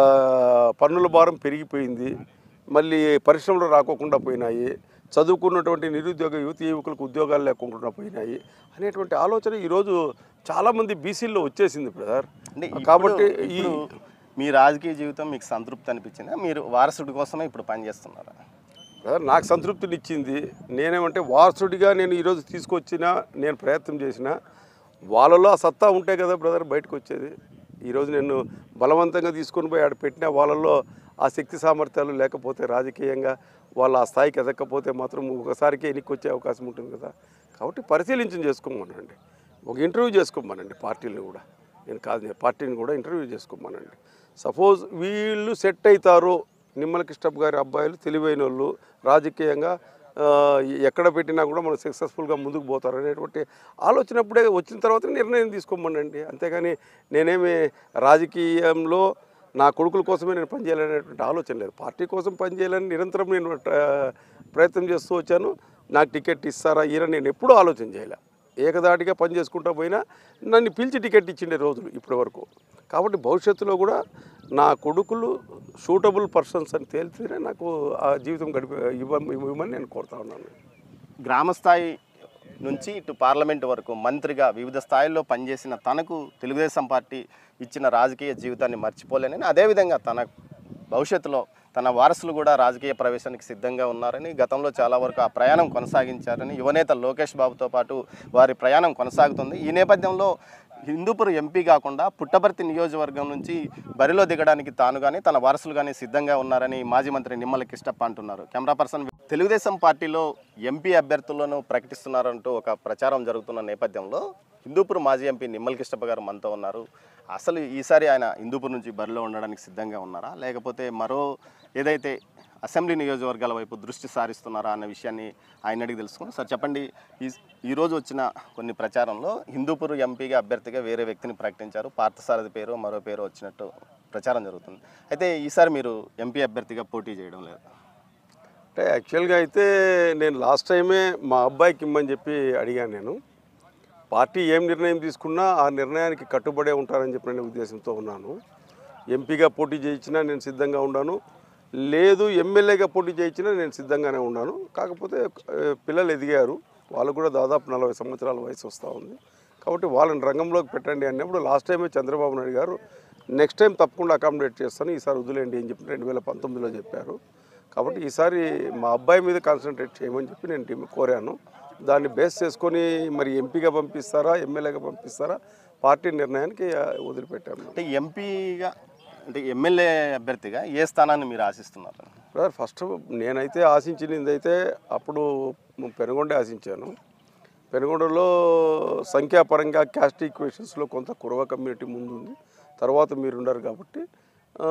పన్నుల భారం పెరిగిపోయింది మళ్ళీ పరిశ్రమలు రాకోకుండా పోయినాయి చదువుకున్నటువంటి నిరుద్యోగ యువతి యువకులకు ఉద్యోగాలు లేకుండా పోయినాయి అనేటువంటి ఆలోచన ఈరోజు చాలామంది బీసీల్లో వచ్చేసింది బ్రదర్ అంటే ఇప్పుడు- కాబట్టి ఈ ఇప్పుడు మీ రాజకీయ జీవితం మీకు సంతృప్తి అనిపించిందా మీరు వారసుడి కోసమే ఇప్పుడు పనిచేస్తున్నారా బ్రదర్ నాకు సంతృప్తినిచ్చింది నేనేమంటే వారసుడిగా నేను ఈరోజు తీసుకొచ్చిన నేను ప్రయత్నం చేసిన వాళ్ళలో ఆ సత్తా ఉంటే కదా బ్రదర్ బయటకు వచ్చేది ఈరోజు నేను బలవంతంగా తీసుకొని పోయి ఆడ పెట్టిన వాళ్ళల్లో ఆ శక్తి సామర్థ్యాలు లేకపోతే రాజకీయంగా వాళ్ళు ఆ స్థాయికి ఎదగకపోతే మాత్రం ఒకసారికి ఎన్నిక వచ్చే అవకాశం ఉంటుంది కదా కాబట్టి పరిశీలించి చేసుకోమనండి ఒక ఇంటర్వ్యూ చేసుకోమనండి పార్టీని కూడా నేను కాదు నేను పార్టీని కూడా ఇంటర్వ్యూ చేసుకోమనండి సపోజ్ వీళ్ళు సెట్ అవుతారు నిమ్మల కృష్ణప్ప గారి అబ్బాయిలు తెలివైన వాళ్ళు రాజకీయంగా ఆ, ఎక్కడ పెట్టినా కూడా మనం సక్సెస్ఫుల్గా ముందుకు పోతారు అనేటువంటి ఆలోచనప్పుడే వచ్చిన తర్వాత నిర్ణయం తీసుకోమనండి అంతేగాని నేనేమి రాజకీయంలో నా కొడుకుల కోసమే నేను పనిచేయాలనేటువంటి ఆలోచన లేదు పార్టీ కోసం పనిచేయాలని నిరంతరం నేను ఆ, ప్రయత్నం చేస్తూ వచ్చాను నాకు టికెట్ ఇస్తారా ఈయన నేను ఎప్పుడూ ఆలోచన చేయలే ఏకదాటిగా పని చేసుకుంటూ పోయినా నన్ను పిలిచి టికెట్ ఇచ్చిండే రోజులు ఇప్పటి వరకు కాబట్టి భవిష్యత్తులో కూడా నా కొడుకులు సూటబుల్ పర్సన్స్ అని తేల్చితే నాకు ఆ జీవితం గడిపి ఇవ్వ ఇవ్వమని నేను కోరుతా ఉన్నాను గ్రామ స్థాయి నుంచి ఇటు పార్లమెంట్ వరకు మంత్రిగా వివిధ స్థాయిల్లో పనిచేసిన తనకు తెలుగుదేశం పార్టీ ఇచ్చిన రాజకీయ జీవితాన్ని మర్చిపోలేనని అదేవిధంగా తన భవిష్యత్తులో తన వారసులు కూడా రాజకీయ ప్రవేశానికి సిద్ధంగా ఉన్నారని గతంలో చాలా వరకు ఆ ప్రయాణం కొనసాగించారని యువనేత లోకేష్ బాబుతో పాటు వారి ప్రయాణం కొనసాగుతుంది ఈ నేపథ్యంలో హిందూపూర్ ఎంపీ కాకుండా పుట్టపర్తి నియోజకవర్గం నుంచి బరిలో దిగడానికి తాను కానీ తన వారసులు కానీ సిద్ధంగా ఉన్నారని మాజీ మంత్రి నిమ్మల కిష్టప్ప అంటున్నారు కెమెరా పర్సన్ తెలుగుదేశం పార్టీలో ఎంపీ అభ్యర్థులను ప్రకటిస్తున్నారంటూ ఒక ప్రచారం జరుగుతున్న నేపథ్యంలో హిందూపూర్ మాజీ ఎంపీ నిమ్మల కిష్టప్ప గారు మనతో ఉన్నారు అసలు ఈసారి ఆయన హిందూపూర్ నుంచి బరిలో ఉండడానికి సిద్ధంగా ఉన్నారా లేకపోతే మరో ఏదైతే అసెంబ్లీ నియోజకవర్గాల వైపు దృష్టి సారిస్తున్నారా అన్న విషయాన్ని ఆయన అడిగి తెలుసుకుని సార్ చెప్పండి ఈ ఈరోజు వచ్చిన కొన్ని ప్రచారంలో హిందూపూర్ ఎంపీగా అభ్యర్థిగా వేరే వ్యక్తిని ప్రకటించారు పార్థసారథి పేరు మరో పేరు వచ్చినట్టు ప్రచారం జరుగుతుంది అయితే ఈసారి మీరు ఎంపీ అభ్యర్థిగా పోటీ చేయడం లేదు అంటే యాక్చువల్గా అయితే నేను లాస్ట్ టైమే మా అబ్బాయికి ఇమ్మని చెప్పి అడిగాను నేను పార్టీ ఏం నిర్ణయం తీసుకున్నా ఆ నిర్ణయానికి కట్టుబడే ఉంటారని చెప్పిన ఉద్దేశంతో ఉన్నాను ఎంపీగా పోటీ చేయించినా నేను సిద్ధంగా ఉన్నాను లేదు ఎమ్మెల్యేగా పోటీ చేయించినా నేను సిద్ధంగానే ఉన్నాను కాకపోతే ఆ, పిల్లలు ఎదిగారు వాళ్ళు కూడా దాదాపు నలభై సంవత్సరాల వయసు వస్తూ ఉంది కాబట్టి వాళ్ళని రంగంలోకి పెట్టండి అన్నప్పుడు లాస్ట్ టైమే చంద్రబాబు నాయుడు గారు నెక్స్ట్ టైం తప్పకుండా అకామిడేట్ చేస్తాను ఈసారి వదిలేండి అని చెప్పి రెండు వేల పంతొమ్మిదిలో చెప్పారు కాబట్టి ఈసారి మా అబ్బాయి మీద కాన్సన్ట్రేట్ చేయమని చెప్పి నేను టీం కోరాను దాన్ని బేస్ చేసుకొని మరి ఎంపీగా పంపిస్తారా ఎమ్మెల్యేగా పంపిస్తారా పార్టీ నిర్ణయానికి ఆ, వదిలిపెట్టాను అంటే ఎంపీగా అంటే ఎమ్మెల్యే అభ్యర్థిగా ఏ స్థానాన్ని మీరు ఆశిస్తున్నారు బ్రదర్ ఫస్ట్ నేనైతే ఆశించింది అయితే అప్పుడు పెనుగొండే ఆశించాను పెనుగొండలో సంఖ్యాపరంగా క్యాస్ట్ ఈక్వేషన్స్లో కొంత కురవ కమ్యూనిటీ ముందు ఉంది తర్వాత మీరు ఉన్నారు కాబట్టి ఆ,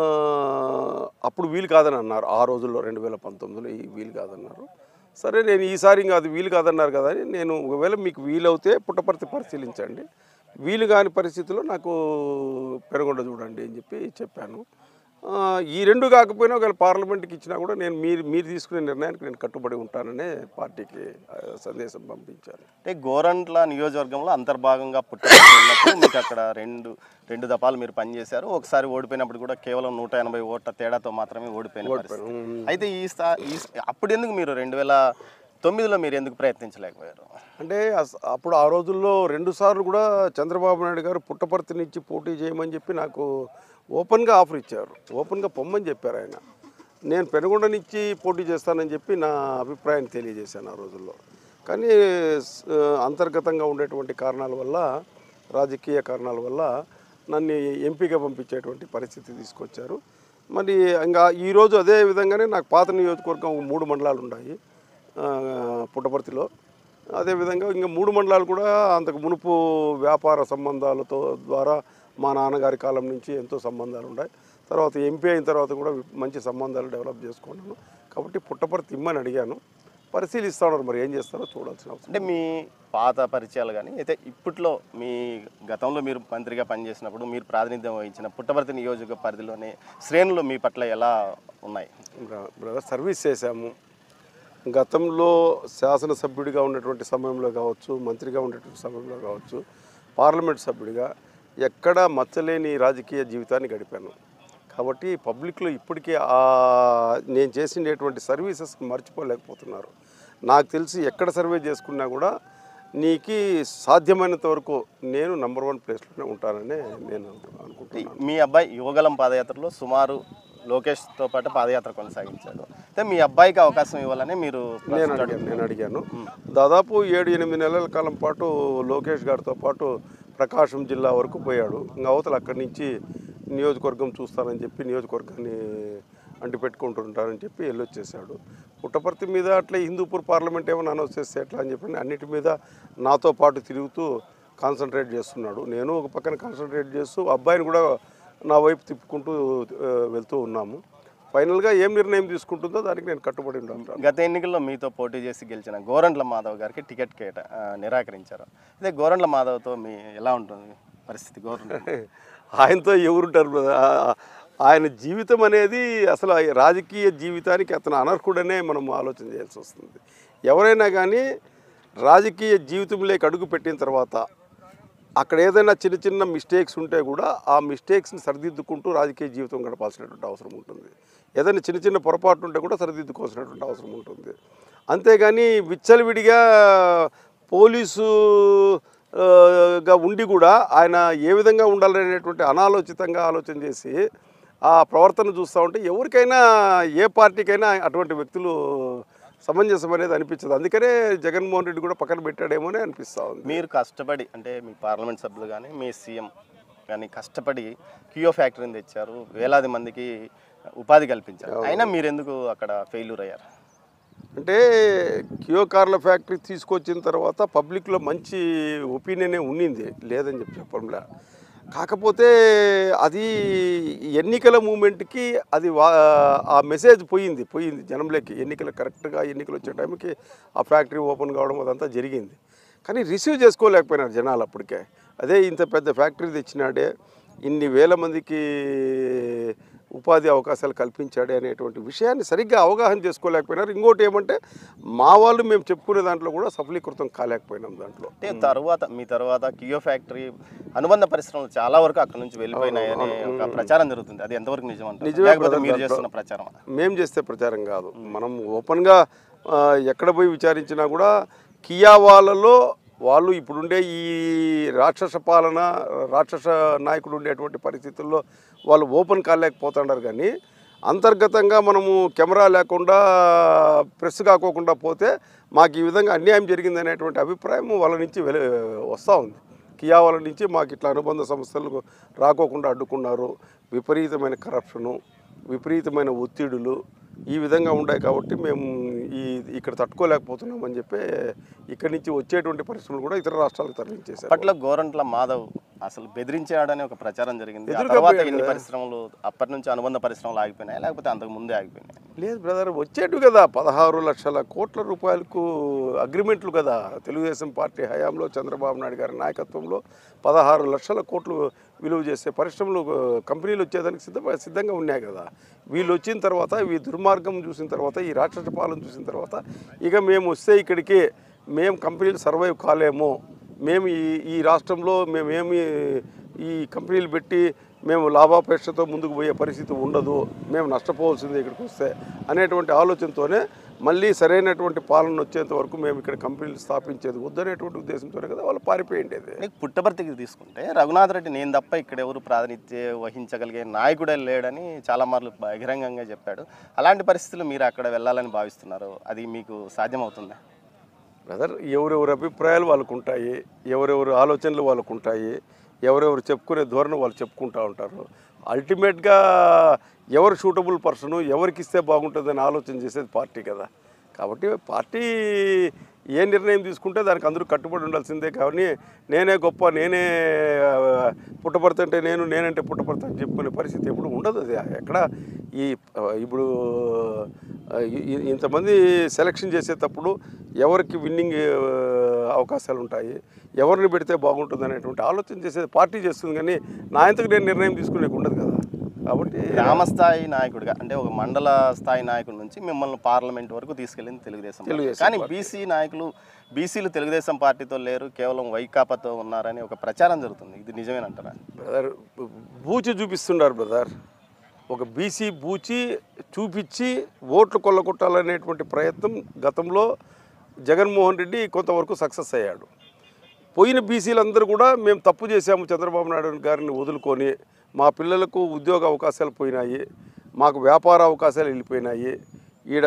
అప్పుడు వీలు కాదని అన్నారు ఆ రోజుల్లో రెండు వేల పంతొమ్మిదిలో ఈ వీలు కాదన్నారు సరే నేను ఈసారి ఇంకా అది వీలు కాదన్నారు కదా అని నేను ఒకవేళ మీకు వీలవుతే పుట్టపర్తి పరిశీలించండి వీలు కాని పరిస్థితుల్లో నాకు పెనుగొండ చూడండి అని చెప్పి చెప్పాను ఆ, ఈ రెండు కాకపోయినా ఒకవేళ పార్లమెంట్కి ఇచ్చినా కూడా నేను మీరు మీరు తీసుకునే నిర్ణయానికి నేను కట్టుబడి ఉంటాననే పార్టీకి ఆ, సందేశం పంపించాను అంటే గోరంట్ల నియోజకవర్గంలో అంతర్భాగంగా పుట్టపర్తి ఉన్నప్పుడు మీకు అక్కడ రెండు రెండు దఫాలు మీరు పనిచేశారు ఒకసారి ఓడిపోయినప్పుడు కూడా కేవలం నూట ఎనభై ఓట్ల తేడాతో మాత్రమే ఓడిపోయిన పరిస్థితి ఉమ్. అయితే ఈ స్థా ఈ అప్పుడు ఎందుకు మీరు రెండు వేల తొమ్మిదిలో మీరు ఎందుకు ప్రయత్నించలేకపోయారు అంటే అస- అప్పుడు ఆ రోజుల్లో రెండు సార్లు కూడా చంద్రబాబు నాయుడు గారు పుట్టపర్తి నుంచి పోటీ చేయమని చెప్పి నాకు ఓపెన్గా ఆఫర్ ఇచ్చారు ఓపెన్గా పొమ్మని చెప్పారు ఆయన నేను పెనుగొండ నుంచి పోటీ చేస్తానని చెప్పి నా అభిప్రాయాన్ని తెలియజేశాను ఆ రోజుల్లో కానీ స్- అంతర్గతంగా ఉండేటువంటి కారణాల వల్ల రాజకీయ కారణాల వల్ల నన్ను ఎంపీగా పంపించేటువంటి పరిస్థితి తీసుకొచ్చారు మరి ఇంకా ఈరోజు అదే విధంగానే నాకు పాత నియోజకవర్గం మూడు మండలాలు ఉన్నాయి ఆ, పుట్టపర్తిలో అదేవిధంగా ఇంకా మూడు మండలాలు కూడా అంతకు మునుపు వ్యాపార సంబంధాలతో ద్వారా మా నాన్నగారి కాలం నుంచి ఎంతో సంబంధాలు ఉన్నాయి తర్వాత ఎంపీ అయిన తర్వాత కూడా మంచి సంబంధాలు డెవలప్ చేసుకున్నాను కాబట్టి పుట్టపర్తి ఇమ్మని అడిగాను పరిశీలిస్తా ఉన్నారు మరి ఏం చేస్తారో చూడాల్సిన అవసరం అంటే మీ పాత పరిచయాలు కానీ అయితే ఇప్పట్లో మీ గతంలో మీరు మంత్రిగా పనిచేసినప్పుడు మీరు ప్రాతినిధ్యం వహించిన పుట్టపర్తి నియోజక పరిధిలోనే శ్రేణులు మీ పట్ల ఎలా ఉన్నాయి బ్ర- బ్రదర్ సర్వీస్ చేశాము గతంలో శాసనసభ్యుడిగా ఉన్నటువంటి సమయంలో కావచ్చు మంత్రిగా ఉన్నటువంటి సమయంలో కావచ్చు పార్లమెంట్ సభ్యుడిగా ఎక్కడా మచ్చలేని రాజకీయ జీవితాన్ని గడిపాను కాబట్టి పబ్లిక్లో ఇప్పటికీ ఆ నేను చేసినటువంటి సర్వీసెస్ మర్చిపోలేకపోతున్నారు నాకు తెలిసి ఎక్కడ సర్వే చేసుకున్నా కూడా నీకు సాధ్యమైనంత వరకు నేను నంబర్ వన్ ప్లేస్లోనే ఉంటానని నేను అనుకుంటున్నాను మీ అబ్బాయి యువగలం పాదయాత్రలో సుమారు లోకేష్తో పాటు పాదయాత్ర కొనసాగించాడు అయితే మీ అబ్బాయికి అవకాశం ఇవ్వాలని మీరు నేను అడిగాను నేను అడిగాను దాదాపు ఏడు ఎనిమిది నెలల కాలం పాటు లోకేష్ గారితో పాటు ప్రకాశం జిల్లా వరకు పోయాడు ఇంకా అవతల అక్కడి నుంచి నియోజకవర్గం చూస్తానని చెప్పి నియోజకవర్గాన్ని అంటిపెట్టుకుంటుంటారని చెప్పి వెళ్ళొచ్చేసాడు పుట్టపర్తి మీద అట్లా హిందూపూర్ పార్లమెంట్ ఏమైనా అనౌన్స్ చేస్తే ఎట్లా అని చెప్పి అన్నిటి మీద నాతో పాటు తిరుగుతూ కాన్సన్ట్రేట్ చేస్తున్నాడు నేను ఒక పక్కన కాన్సన్ట్రేట్ చేస్తూ అబ్బాయిని కూడా నా వైపు తిప్పుకుంటూ ఆ, వెళ్తూ ఉన్నాము ఫైనల్గా ఏం నిర్ణయం తీసుకుంటుందో దానికి నేను కట్టుబడి ఉంటాను గత ఎన్నికల్లో మీతో పోటీ చేసి గెలిచిన గోరంట్ల మాధవ్ గారికి టికెట్ కేట ఆ, నిరాకరించారు అయితే గోరంట్ల మాధవ్తో మీ ఎలా ఉంటుంది పరిస్థితి గోరంట్ల ఆయనతో ఎవరుంటారు బ్రదర్? ఆ- ఆయన జీవితం అనేది అసలు ఆ రాజకీయ జీవితానికి అతను అనర్హుడనే మనం ఆలోచన చేయాల్సి వస్తుంది ఎవరైనా కానీ రాజకీయ జీవితంలోకి అడుగు పెట్టిన తర్వాత అక్కడ ఏదైనా చిన్న చిన్న మిస్టేక్స్ ఉంటే కూడా ఆ మిస్టేక్స్ని సరిదిద్దుకుంటూ రాజకీయ జీవితం గడపాల్సినటువంటి అవసరం ఉంటుంది ఏదైనా చిన్న చిన్న పొరపాటు ఉంటే కూడా సరిదిద్దుకోవాల్సినటువంటి అవసరం ఉంటుంది అంతేగాని విచ్చలవిడిగా పోలీసు ఆ, గా ఉండి కూడా ఆయన ఏ విధంగా ఉండాలనేటువంటి అనాలోచితంగా ఆలోచన చేసి ఆ ప్రవర్తన చూస్తూ ఉంటే ఎవరికైనా ఏ పార్టీకైనా అటువంటి వ్యక్తులు సమంజసం అనేది అనిపించదు అందుకనే జగన్మోహన్ రెడ్డి కూడా పక్కన పెట్టాడేమో అని అనిపిస్తూ ఉంది మీరు కష్టపడి అంటే మీ పార్లమెంట్ సభ్యులు కానీ మీ సీఎం కానీ కష్టపడి కియో ఫ్యాక్టరీని తెచ్చారు వేలాది మందికి ఉపాధి కల్పించారు అయినా మీరు ఎందుకు అక్కడ ఫెయిల్యూర్ అయ్యారు అంటే కియో కార్ల ఫ్యాక్టరీ తీసుకొచ్చిన తర్వాత పబ్లిక్లో మంచి ఒపీనియనే ఉన్నింది లేదని చెప్పి చెప్పడంలా కాకపోతే అది ఎన్నికల మూమెంట్కి అది వా- ఆ మెసేజ్ పోయింది పోయింది జనంలోకి ఎన్నికలు కరెక్ట్గా ఎన్నికలు వచ్చే టైంకి ఆ ఫ్యాక్టరీ ఓపెన్ కావడం అదంతా జరిగింది కానీ రిసీవ్ చేసుకోలేకపోయినారు జనాలు అప్పటికే అదే ఇంత పెద్ద ఫ్యాక్టరీ తెచ్చినాడే ఇన్ని వేల మందికి ఉపాధి అవకాశాలు కల్పించాడే అనేటువంటి విషయాన్ని సరిగ్గా అవగాహన చేసుకోలేకపోయినారు ఇంకోటి ఏమంటే మా వాళ్ళు మేము చెప్పుకునే దాంట్లో కూడా సఫలీకృతం కాలేకపోయినాం దాంట్లో అంటే తర్వాత మీ తర్వాత కియో ఫ్యాక్టరీ అనుబంధ పరిశ్రమలు చాలా వరకు అక్కడ నుంచి వెళ్ళిపోయినాయని ఒక ప్రచారం జరుగుతుంది అది ఎంతవరకు నిజం అంటారు నిజమే లేకపోతే brother, మీరు దాంట్లో. చేస్తున్న ప్రచారం మేం చేస్తే ప్రచారం కాదు మనం ఓపెన్గా ఆ, ఎక్కడ పోయి విచారించినా కూడా కియా వాళ్ళలో వాళ్ళు ఇప్పుడుండే ఈ రాక్షస పాలన రాక్షస నాయకుడు ఉండేటువంటి పరిస్థితుల్లో వాళ్ళు ఓపెన్ కాలేకపోతున్నారు కానీ అంతర్గతంగా మనము కెమెరా లేకుండా ప్రెస్ కాకోకుండా పోతే మాకు ఈ విధంగా అన్యాయం జరిగింది అనేటువంటి అభిప్రాయం వాళ్ళ నుంచి వెలు వస్తూ ఉంది కియా వాళ్ళ నుంచి మాకు ఇట్లా అనుబంధ సంస్థలకు రాకోకుండా అడ్డుకున్నారు విపరీతమైన కరప్షను విపరీతమైన ఒత్తిడులు ఈ విధంగా ఉన్నాయి కాబట్టి మేము ఈ ఇక్కడ తట్టుకోలేకపోతున్నాం అని చెప్పి ఇక్కడి నుంచి వచ్చేటువంటి పరిశ్రమలు కూడా ఇతర రాష్ట్రాలకు తరలించేశారు అప్పట్లో గోరంట్ల మాధవ్ అసలు బెదిరించాడని ఒక ప్రచారం జరిగింది ఆ ఎదురుగా తర్వాత పోయాడు ఎన్ని కదా. పరిశ్రమలు అప్పటి నుంచి అనుబంధ పరిశ్రమలు ఆగిపోయినాయి లేకపోతే అంతకు ముందే ఆగిపోయినాయి లేదు బ్రదర్ వచ్చేటు కదా పదహారు లక్షల కోట్ల రూపాయలకు అగ్రిమెంట్లు కదా తెలుగుదేశం పార్టీ హయాంలో చంద్రబాబు నాయుడు గారి నాయకత్వంలో పదహారు లక్షల కోట్లు విలువ చేసే పరిశ్రమలు కంపెనీలు వచ్చేదానికి సిద్ధ సిద్ధంగా ఉన్నాయి కదా వీళ్ళు వచ్చిన తర్వాత ఈ దుర్మార్గం చూసిన తర్వాత ఈ రాక్షస పాలన చూసిన తర్వాత ఇక మేము వస్తే ఇక్కడికి మేము కంపెనీలు సర్వైవ్ కాలేము మేము ఈ ఈ రాష్ట్రంలో మేమేమి ఈ కంపెనీలు పెట్టి మేము లాభాపేక్షతో ముందుకు పోయే పరిస్థితి ఉండదు మేము నష్టపోవాల్సిందే ఇక్కడికి వస్తే అనేటువంటి ఆలోచనతోనే మళ్ళీ సరైనటువంటి పాలన వచ్చేంత వరకు మేము ఇక్కడ కంపెనీలు స్థాపించేది వద్దనేటువంటి ఉద్దేశంతోనే కదా వాళ్ళు పారిపోయిండేది నీకు పుట్టపర్తికి తీసుకుంటే రఘునాథ్ రెడ్డి నేను తప్ప ఇక్కడ ఎవరు ప్రాతినిధ్యం వహించగలిగే నాయకుడే లేడని చాలా మార్లు బహిరంగంగా చెప్పాడు అలాంటి పరిస్థితులు మీరు అక్కడ వెళ్ళాలని భావిస్తున్నారు అది మీకు సాధ్యమవుతుందా బ్రదర్ ఎవరెవరి అభిప్రాయాలు వాళ్ళకు ఉంటాయి ఎవరెవరి ఆలోచనలు వాళ్ళకు ఉంటాయి ఎవరెవరు చెప్పుకునే ధోరణి వాళ్ళు చెప్పుకుంటూ ఉంటారు అల్టిమేట్గా ఎవరు సూటబుల్ పర్సను ఎవరికి ఇస్తే బాగుంటుందని ఆలోచన చేసేది పార్టీ కదా కాబట్టి పార్టీ ఏ నిర్ణయం తీసుకుంటే దానికి అందరూ కట్టుబడి ఉండాల్సిందే కానీ నేనే గొప్ప నేనే ఆ, పుట్టపడుతుంటే నేను నేనంటే పుట్టపడతా అని చెప్పుకునే పరిస్థితి ఎప్పుడు ఉండదు అది ఎక్కడ ఈ ఆ, ఇప్పుడు ఆ, ఇ- ఇ- ఇంతమంది సెలక్షన్ చేసేటప్పుడు ఎవరికి విన్నింగ్ అవకాశాలు ఉంటాయి ఎవరిని పెడితే బాగుంటుంది అనేటువంటి ఆలోచన చేసేది పార్టీ చేస్తుంది కానీ నా ఇంతకు నేను నిర్ణయం తీసుకునేకి ఉండదు కదా కాబట్టి గ్రామ స్థాయి నాయకుడిగా అంటే ఒక మండల స్థాయి నాయకుడి నుంచి మిమ్మల్ని పార్లమెంట్ వరకు తీసుకెళ్ళింది తెలుగుదేశం పార్టీ. తెలుగుదేశం కానీ బీసీ నాయకులు బీసీలు తెలుగుదేశం పార్టీతో లేరు కేవలం వైకాపాతో ఉన్నారని ఒక ప్రచారం జరుగుతుంది ఇది నిజమేనంటారా బ్రదర్ బూచి చూపిస్తున్నారు బ్రదర్ ఒక బీసీ బూచి చూపించి ఓట్లు కొల్లగొట్టాలనేటువంటి ప్రయత్నం గతంలో జగన్మోహన్ రెడ్డి కొంతవరకు సక్సెస్ అయ్యాడు పోయిన బీసీలందరూ కూడా మేము తప్పు చేశాము చంద్రబాబు నాయుడు గారిని వదులుకొని మా పిల్లలకు ఉద్యోగ అవకాశాలు పోయినాయి మాకు వ్యాపార అవకాశాలు వెళ్ళిపోయినాయి ఈడ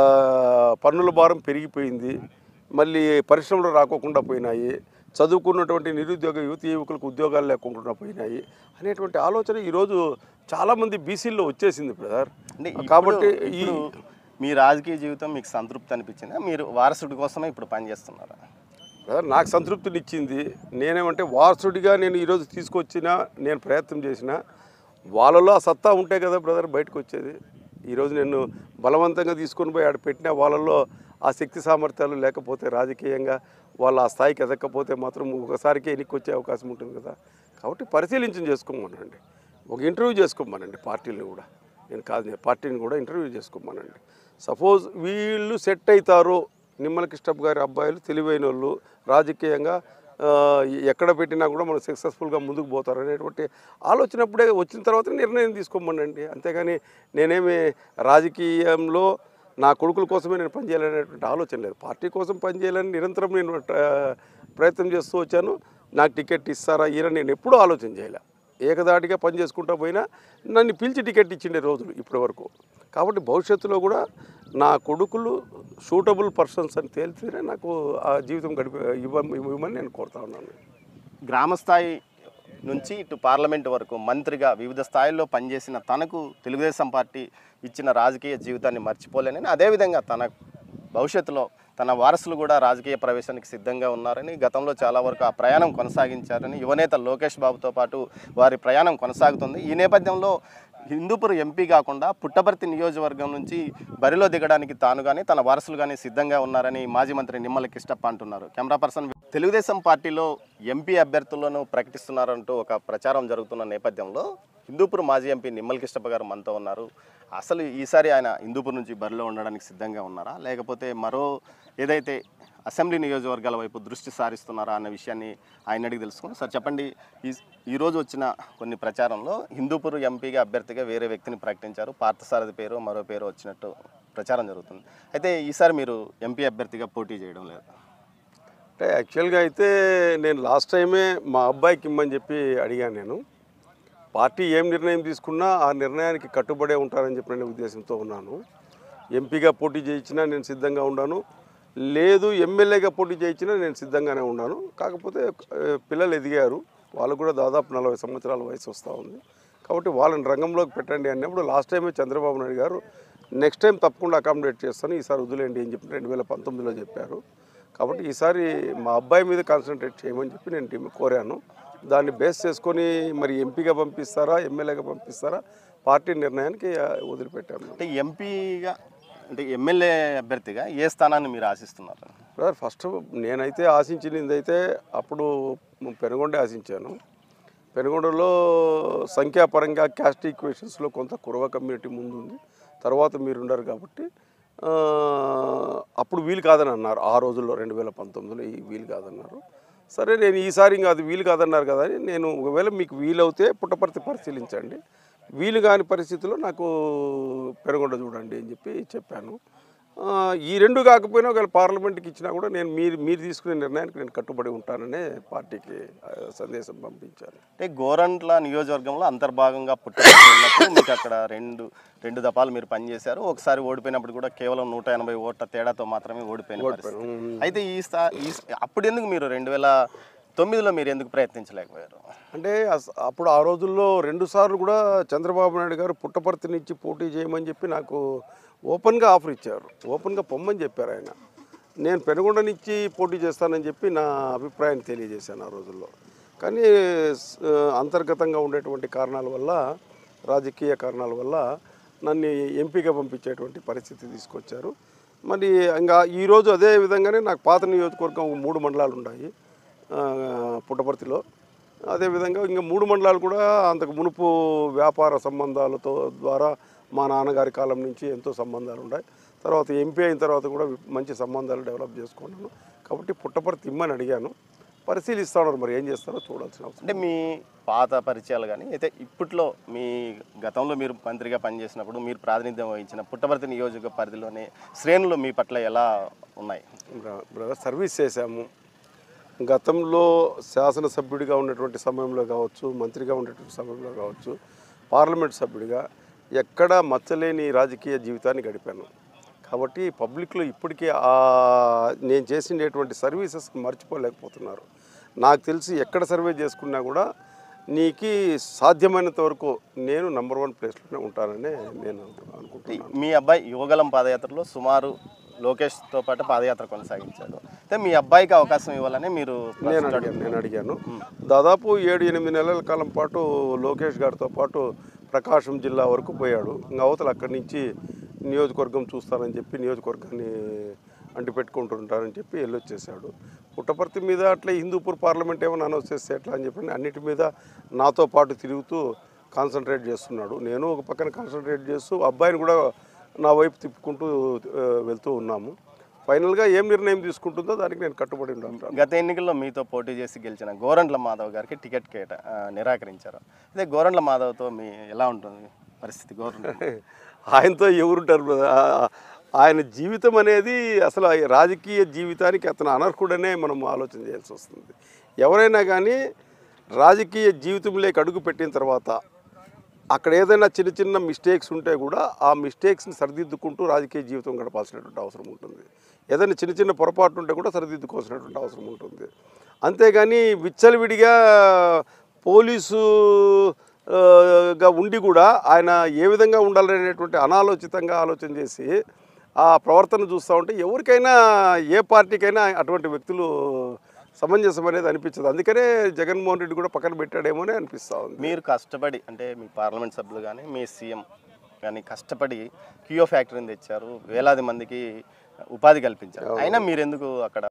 పన్నుల భారం పెరిగిపోయింది మళ్ళీ పరిశ్రమలు రాకోకుండా పోయినాయి చదువుకున్నటువంటి నిరుద్యోగ యువతి యువకులకు ఉద్యోగాలు లేకుండా పోయినాయి అనేటువంటి ఆలోచన ఈరోజు చాలామంది బీసీల్లో వచ్చేసింది బ్రదర్ అంటే కాబట్టి ఇప్పుడు- ఈ ఇప్పుడు మీ రాజకీయ జీవితం మీకు సంతృప్తి అనిపించిందా మీరు వారసుడి కోసమే ఇప్పుడు పనిచేస్తున్నారా బ్రదర్ నాకు సంతృప్తినిచ్చింది నేనేమంటే వారసుడిగా నేను ఈరోజు తీసుకొచ్చిన నేను ప్రయత్నం చేసిన వాళ్ళలో ఆ సత్తా ఉంటే కదా బ్రదర్ బయటకు వచ్చేది ఈరోజు నేను బలవంతంగా తీసుకొని పోయి ఆడ పెట్టిన వాళ్ళలో ఆ శక్తి సామర్థ్యాలు లేకపోతే రాజకీయంగా వాళ్ళు ఆ స్థాయికి ఎదక్కపోతే మాత్రం ఒకసారికి ఎన్నిక వచ్చే అవకాశం ఉంటుంది కదా కాబట్టి పరిశీలించి చేసుకోమనండి ఒక ఇంటర్వ్యూ చేసుకోమనండి పార్టీని కూడా నేను కాదు నేను పార్టీని కూడా ఇంటర్వ్యూ చేసుకోమనండి సపోజ్ వీళ్ళు సెట్ అవుతారు నిమ్మల కృష్ణప్ప గారి అబ్బాయిలు తెలివైన వాళ్ళు రాజకీయంగా ఆ, ఎక్కడ పెట్టినా కూడా మనం సక్సెస్ఫుల్గా ముందుకు పోతారు అనేటువంటి ఆలోచనప్పుడే వచ్చిన తర్వాత నిర్ణయం తీసుకోమనండి అంతేగాని నేనేమి రాజకీయంలో నా కొడుకుల కోసమే నేను పనిచేయాలనేటువంటి ఆలోచన లేదు పార్టీ కోసం పనిచేయాలని నిరంతరం నేను ఆ, ప్రయత్నం చేస్తూ వచ్చాను నాకు టికెట్ ఇస్తారా ఈయన నేను ఎప్పుడూ ఆలోచన చేయలే ఏకదాటిగా పని చేసుకుంటూ పోయినా నన్ను పిలిచి టికెట్ ఇచ్చిండే రోజులు ఇప్పటి వరకు కాబట్టి భవిష్యత్తులో కూడా నా కొడుకులు సూటబుల్ పర్సన్స్ అని తేలితేనే నాకు ఆ జీవితం గడిపి ఇవ్వ ఇవ్వమని నేను కోరుతా ఉన్నాను గ్రామ స్థాయి నుంచి ఇటు పార్లమెంట్ వరకు మంత్రిగా వివిధ స్థాయిల్లో పనిచేసిన తనకు తెలుగుదేశం పార్టీ ఇచ్చిన రాజకీయ జీవితాన్ని మర్చిపోలేనని అదేవిధంగా తన భవిష్యత్తులో తన వారసులు కూడా రాజకీయ ప్రవేశానికి సిద్ధంగా ఉన్నారని గతంలో చాలా వరకు ఆ ప్రయాణం కొనసాగించారని యువనేత లోకేష్ బాబుతో పాటు వారి ప్రయాణం కొనసాగుతుంది ఈ నేపథ్యంలో హిందూపూర్ ఎంపీ కాకుండా పుట్టపర్తి నియోజకవర్గం నుంచి బరిలో దిగడానికి తాను కానీ తన వారసులు కానీ సిద్ధంగా ఉన్నారని మాజీ మంత్రి నిమ్మల కిష్టప్ప అంటున్నారు కెమెరా పర్సన్ తెలుగుదేశం పార్టీలో ఎంపీ అభ్యర్థులను ప్రకటిస్తున్నారంటూ ఒక ప్రచారం జరుగుతున్న నేపథ్యంలో హిందూపూర్ మాజీ ఎంపీ నిమ్మల కిష్టప్ప గారు మనతో ఉన్నారు అసలు ఈసారి ఆయన హిందూపూర్ నుంచి బరిలో ఉండడానికి సిద్ధంగా ఉన్నారా లేకపోతే మరో ఏదైతే అసెంబ్లీ నియోజకవర్గాల వైపు దృష్టి సారిస్తున్నారా అన్న విషయాన్ని ఆయన అడిగి తెలుసుకుని సార్ చెప్పండి ఈ ఈరోజు వచ్చిన కొన్ని ప్రచారంలో హిందూపూర్ ఎంపీగా అభ్యర్థిగా వేరే వ్యక్తిని ప్రకటించారు పార్థసారథి పేరు మరో పేరు వచ్చినట్టు ప్రచారం జరుగుతుంది అయితే ఈసారి మీరు ఎంపీ అభ్యర్థిగా పోటీ చేయడం లేదు అంటే యాక్చువల్గా అయితే నేను లాస్ట్ టైమే మా అబ్బాయికి ఇమ్మని చెప్పి అడిగాను నేను పార్టీ ఏం నిర్ణయం తీసుకున్నా ఆ నిర్ణయానికి కట్టుబడే ఉంటారని చెప్పిన ఉద్దేశంతో ఉన్నాను ఎంపీగా పోటీ చేయించినా నేను సిద్ధంగా ఉన్నాను లేదు ఎమ్మెల్యేగా పోటీ చేయించినా నేను సిద్ధంగానే ఉన్నాను కాకపోతే ఆ, పిల్లలు ఎదిగారు వాళ్ళు కూడా దాదాపు నలభై సంవత్సరాల వయసు వస్తూ ఉంది కాబట్టి వాళ్ళని రంగంలోకి పెట్టండి అన్నప్పుడు లాస్ట్ టైమే చంద్రబాబు నాయుడు గారు నెక్స్ట్ టైం తప్పకుండా అకామిడేట్ చేస్తాను ఈసారి వదిలేండి అని చెప్పి రెండు వేల పంతొమ్మిదిలో చెప్పారు కాబట్టి ఈసారి మా అబ్బాయి మీద కాన్సన్ట్రేట్ చేయమని చెప్పి నేను టీం కోరాను దాన్ని బేస్ చేసుకొని మరి ఎంపీగా పంపిస్తారా ఎమ్మెల్యేగా పంపిస్తారా పార్టీ నిర్ణయానికి ఆ, వదిలిపెట్టాను అంటే ఎంపీగా అంటే ఎమ్మెల్యే అభ్యర్థిగా ఏ స్థానాన్ని మీరు ఆశిస్తున్నారు బ్రదర్ ఫస్ట్ నేనైతే ఆశించింది అయితే అప్పుడు పెనుగొండే ఆశించాను పెనుగొండలో సంఖ్యాపరంగా క్యాస్ట్ ఈక్వేషన్స్లో కొంత కురవ కమ్యూనిటీ ముందు ఉంది తర్వాత మీరు ఉన్నారు కాబట్టి ఆ, అప్పుడు వీలు కాదని అన్నారు ఆ రోజుల్లో రెండు వేల పంతొమ్మిదిలో ఈ వీలు కాదన్నారు సరే నేను ఈసారి ఇంకా అది వీలు కాదన్నారు కదా అని నేను ఒకవేళ మీకు వీలవుతే పుట్టపర్తి పరిశీలించండి వీలు కాని పరిస్థితిలో నాకు పెరగొండ చూడండి అని చెప్పి చెప్పాను ఆ, ఈ రెండు కాకపోయినా ఒకవేళ పార్లమెంట్కి ఇచ్చినా కూడా నేను మీరు మీరు తీసుకునే నిర్ణయానికి నేను కట్టుబడి ఉంటాననే పార్టీకి ఆ, సందేశం పంపించాను అంటే గోరంట్ల నియోజకవర్గంలో అంతర్భాగంగా పుట్టపర్తి ఉన్నప్పుడు మీకు అక్కడ రెండు రెండు దఫాలు మీరు పనిచేశారు ఒకసారి ఓడిపోయినప్పుడు కూడా కేవలం నూట ఎనభై ఓట్ల తేడాతో మాత్రమే ఓడిపోయిన పరిస్థితి. అయితే ఈ స్థా ఈ అప్పుడు ఎందుకు మీరు రెండు వేల తొమ్మిదిలో మీరు ఎందుకు ప్రయత్నించలేకపోయారు అంటే అస- అప్పుడు ఆ రోజుల్లో రెండు సార్లు కూడా చంద్రబాబు నాయుడు గారు పుట్టపర్తి నుంచి పోటీ చేయమని చెప్పి నాకు ఓపెన్గా ఆఫర్ ఇచ్చారు ఓపెన్గా పొమ్మని చెప్పారు ఆయన నేను పెనుగొండ నుంచి పోటీ చేస్తానని చెప్పి నా అభిప్రాయాన్ని తెలియజేశాను ఆ రోజుల్లో కానీ స్- అంతర్గతంగా ఉండేటువంటి కారణాల వల్ల రాజకీయ కారణాల వల్ల నన్ను ఎంపీగా పంపించేటువంటి పరిస్థితి తీసుకొచ్చారు మరి ఇంకా ఈరోజు అదే విధంగానే నాకు పాత నియోజకవర్గం మూడు మండలాలు ఉన్నాయి ఆ, పుట్టపర్తిలో అదేవిధంగా ఇంకా మూడు మండలాలు కూడా అంతకు మునుపు వ్యాపార సంబంధాలతో ద్వారా మా నాన్నగారి కాలం నుంచి ఎంతో సంబంధాలు ఉన్నాయి తర్వాత ఎంపీ అయిన తర్వాత కూడా మంచి సంబంధాలు డెవలప్ చేసుకున్నాను కాబట్టి పుట్టపర్తి ఇమ్మని అడిగాను పరిశీలిస్తా ఉన్నారు మరి ఏం చేస్తారో చూడాల్సిన అవసరం అంటే మీ పాత పరిచయాలు కానీ అయితే ఇప్పట్లో మీ గతంలో మీరు మంత్రిగా పనిచేసినప్పుడు మీరు ప్రాతినిధ్యం వహించిన పుట్టపర్తి నియోజక పరిధిలోనే శ్రేణులు మీ పట్ల ఎలా ఉన్నాయి బ్ర- బ్రదర్ సర్వీస్ చేశాము గతంలో శాసనసభ్యుడిగా ఉన్నటువంటి సమయంలో కావచ్చు మంత్రిగా ఉన్నటువంటి సమయంలో కావచ్చు పార్లమెంట్ సభ్యుడిగా ఎక్కడా మచ్చలేని రాజకీయ జీవితాన్ని గడిపాను కాబట్టి పబ్లిక్లో ఇప్పటికీ ఆ నేను చేసినటువంటి సర్వీసెస్ మర్చిపోలేకపోతున్నారు నాకు తెలిసి ఎక్కడ సర్వే చేసుకున్నా కూడా నీకు సాధ్యమైనంత వరకు నేను నంబర్ వన్ ప్లేస్లోనే ఉంటానని నేను అనుకుంటున్నాను మీ అబ్బాయి యువగలం పాదయాత్రలో సుమారు లోకేష్తో పాటు పాదయాత్ర కొనసాగించాడు అయితే మీ అబ్బాయికి అవకాశం ఇవ్వాలని మీరు నేను అడిగాను నేను అడిగాను దాదాపు ఏడు ఎనిమిది నెలల కాలం పాటు లోకేష్ గారితో పాటు ప్రకాశం జిల్లా వరకు పోయాడు ఇంకా అవతల అక్కడి నుంచి నియోజకవర్గం చూస్తానని చెప్పి నియోజకవర్గాన్ని అంటిపెట్టుకుంటుంటారని చెప్పి వెళ్ళొచ్చేసాడు పుట్టపర్తి మీద అట్లా హిందూపూర్ పార్లమెంట్ ఏమైనా అనౌన్స్ చేస్తే ఎట్లా అని చెప్పి అన్నిటి మీద నాతో పాటు తిరుగుతూ కాన్సన్ట్రేట్ చేస్తున్నాడు నేను ఒక పక్కన కాన్సన్ట్రేట్ చేస్తూ అబ్బాయిని కూడా నా వైపు తిప్పుకుంటూ ఆ, వెళ్తూ ఉన్నాము ఫైనల్గా ఏం నిర్ణయం తీసుకుంటుందో దానికి నేను కట్టుబడి ఉంటాను గత ఎన్నికల్లో మీతో పోటీ చేసి గెలిచిన గోరంట్ల మాధవ్ గారికి టికెట్ కేట ఆ, నిరాకరించారు అయితే గోరంట్ల మాధవ్తో మీ ఎలా ఉంటుంది పరిస్థితి గోరంట్ల ఆయనతో ఎవరుంటారు బ్రదర్? ఆ- ఆయన జీవితం అనేది అసలు ఆ రాజకీయ జీవితానికి అతను అనర్హుడనే మనం ఆలోచన చేయాల్సి వస్తుంది ఎవరైనా కానీ రాజకీయ జీవితంలోకి అడుగు పెట్టిన తర్వాత అక్కడ ఏదైనా చిన్న చిన్న మిస్టేక్స్ ఉంటే కూడా ఆ మిస్టేక్స్ని సరిదిద్దుకుంటూ రాజకీయ జీవితం గడపాల్సినటువంటి అవసరం ఉంటుంది ఏదైనా చిన్న చిన్న పొరపాటు ఉంటే కూడా సరిదిద్దుకోవాల్సినటువంటి అవసరం ఉంటుంది అంతేగాని విచ్చలవిడిగా పోలీసు ఆ, గా ఉండి కూడా ఆయన ఏ విధంగా ఉండాలనేటువంటి అనాలోచితంగా ఆలోచన చేసి ఆ ప్రవర్తన చూస్తూ ఉంటే ఎవరికైనా ఏ పార్టీకైనా అటువంటి వ్యక్తులు సమంజసం అనేది అనిపించదు అందుకనే జగన్మోహన్ రెడ్డి కూడా పక్కన పెట్టాడేమో అని అనిపిస్తూ ఉంది మీరు కష్టపడి అంటే మీ పార్లమెంట్ సభ్యులు కానీ మీ సీఎం కానీ కష్టపడి కియో ఫ్యాక్టరీని తెచ్చారు వేలాది మందికి ఉపాధి కల్పించారు అయినా మీరు ఎందుకు అక్కడ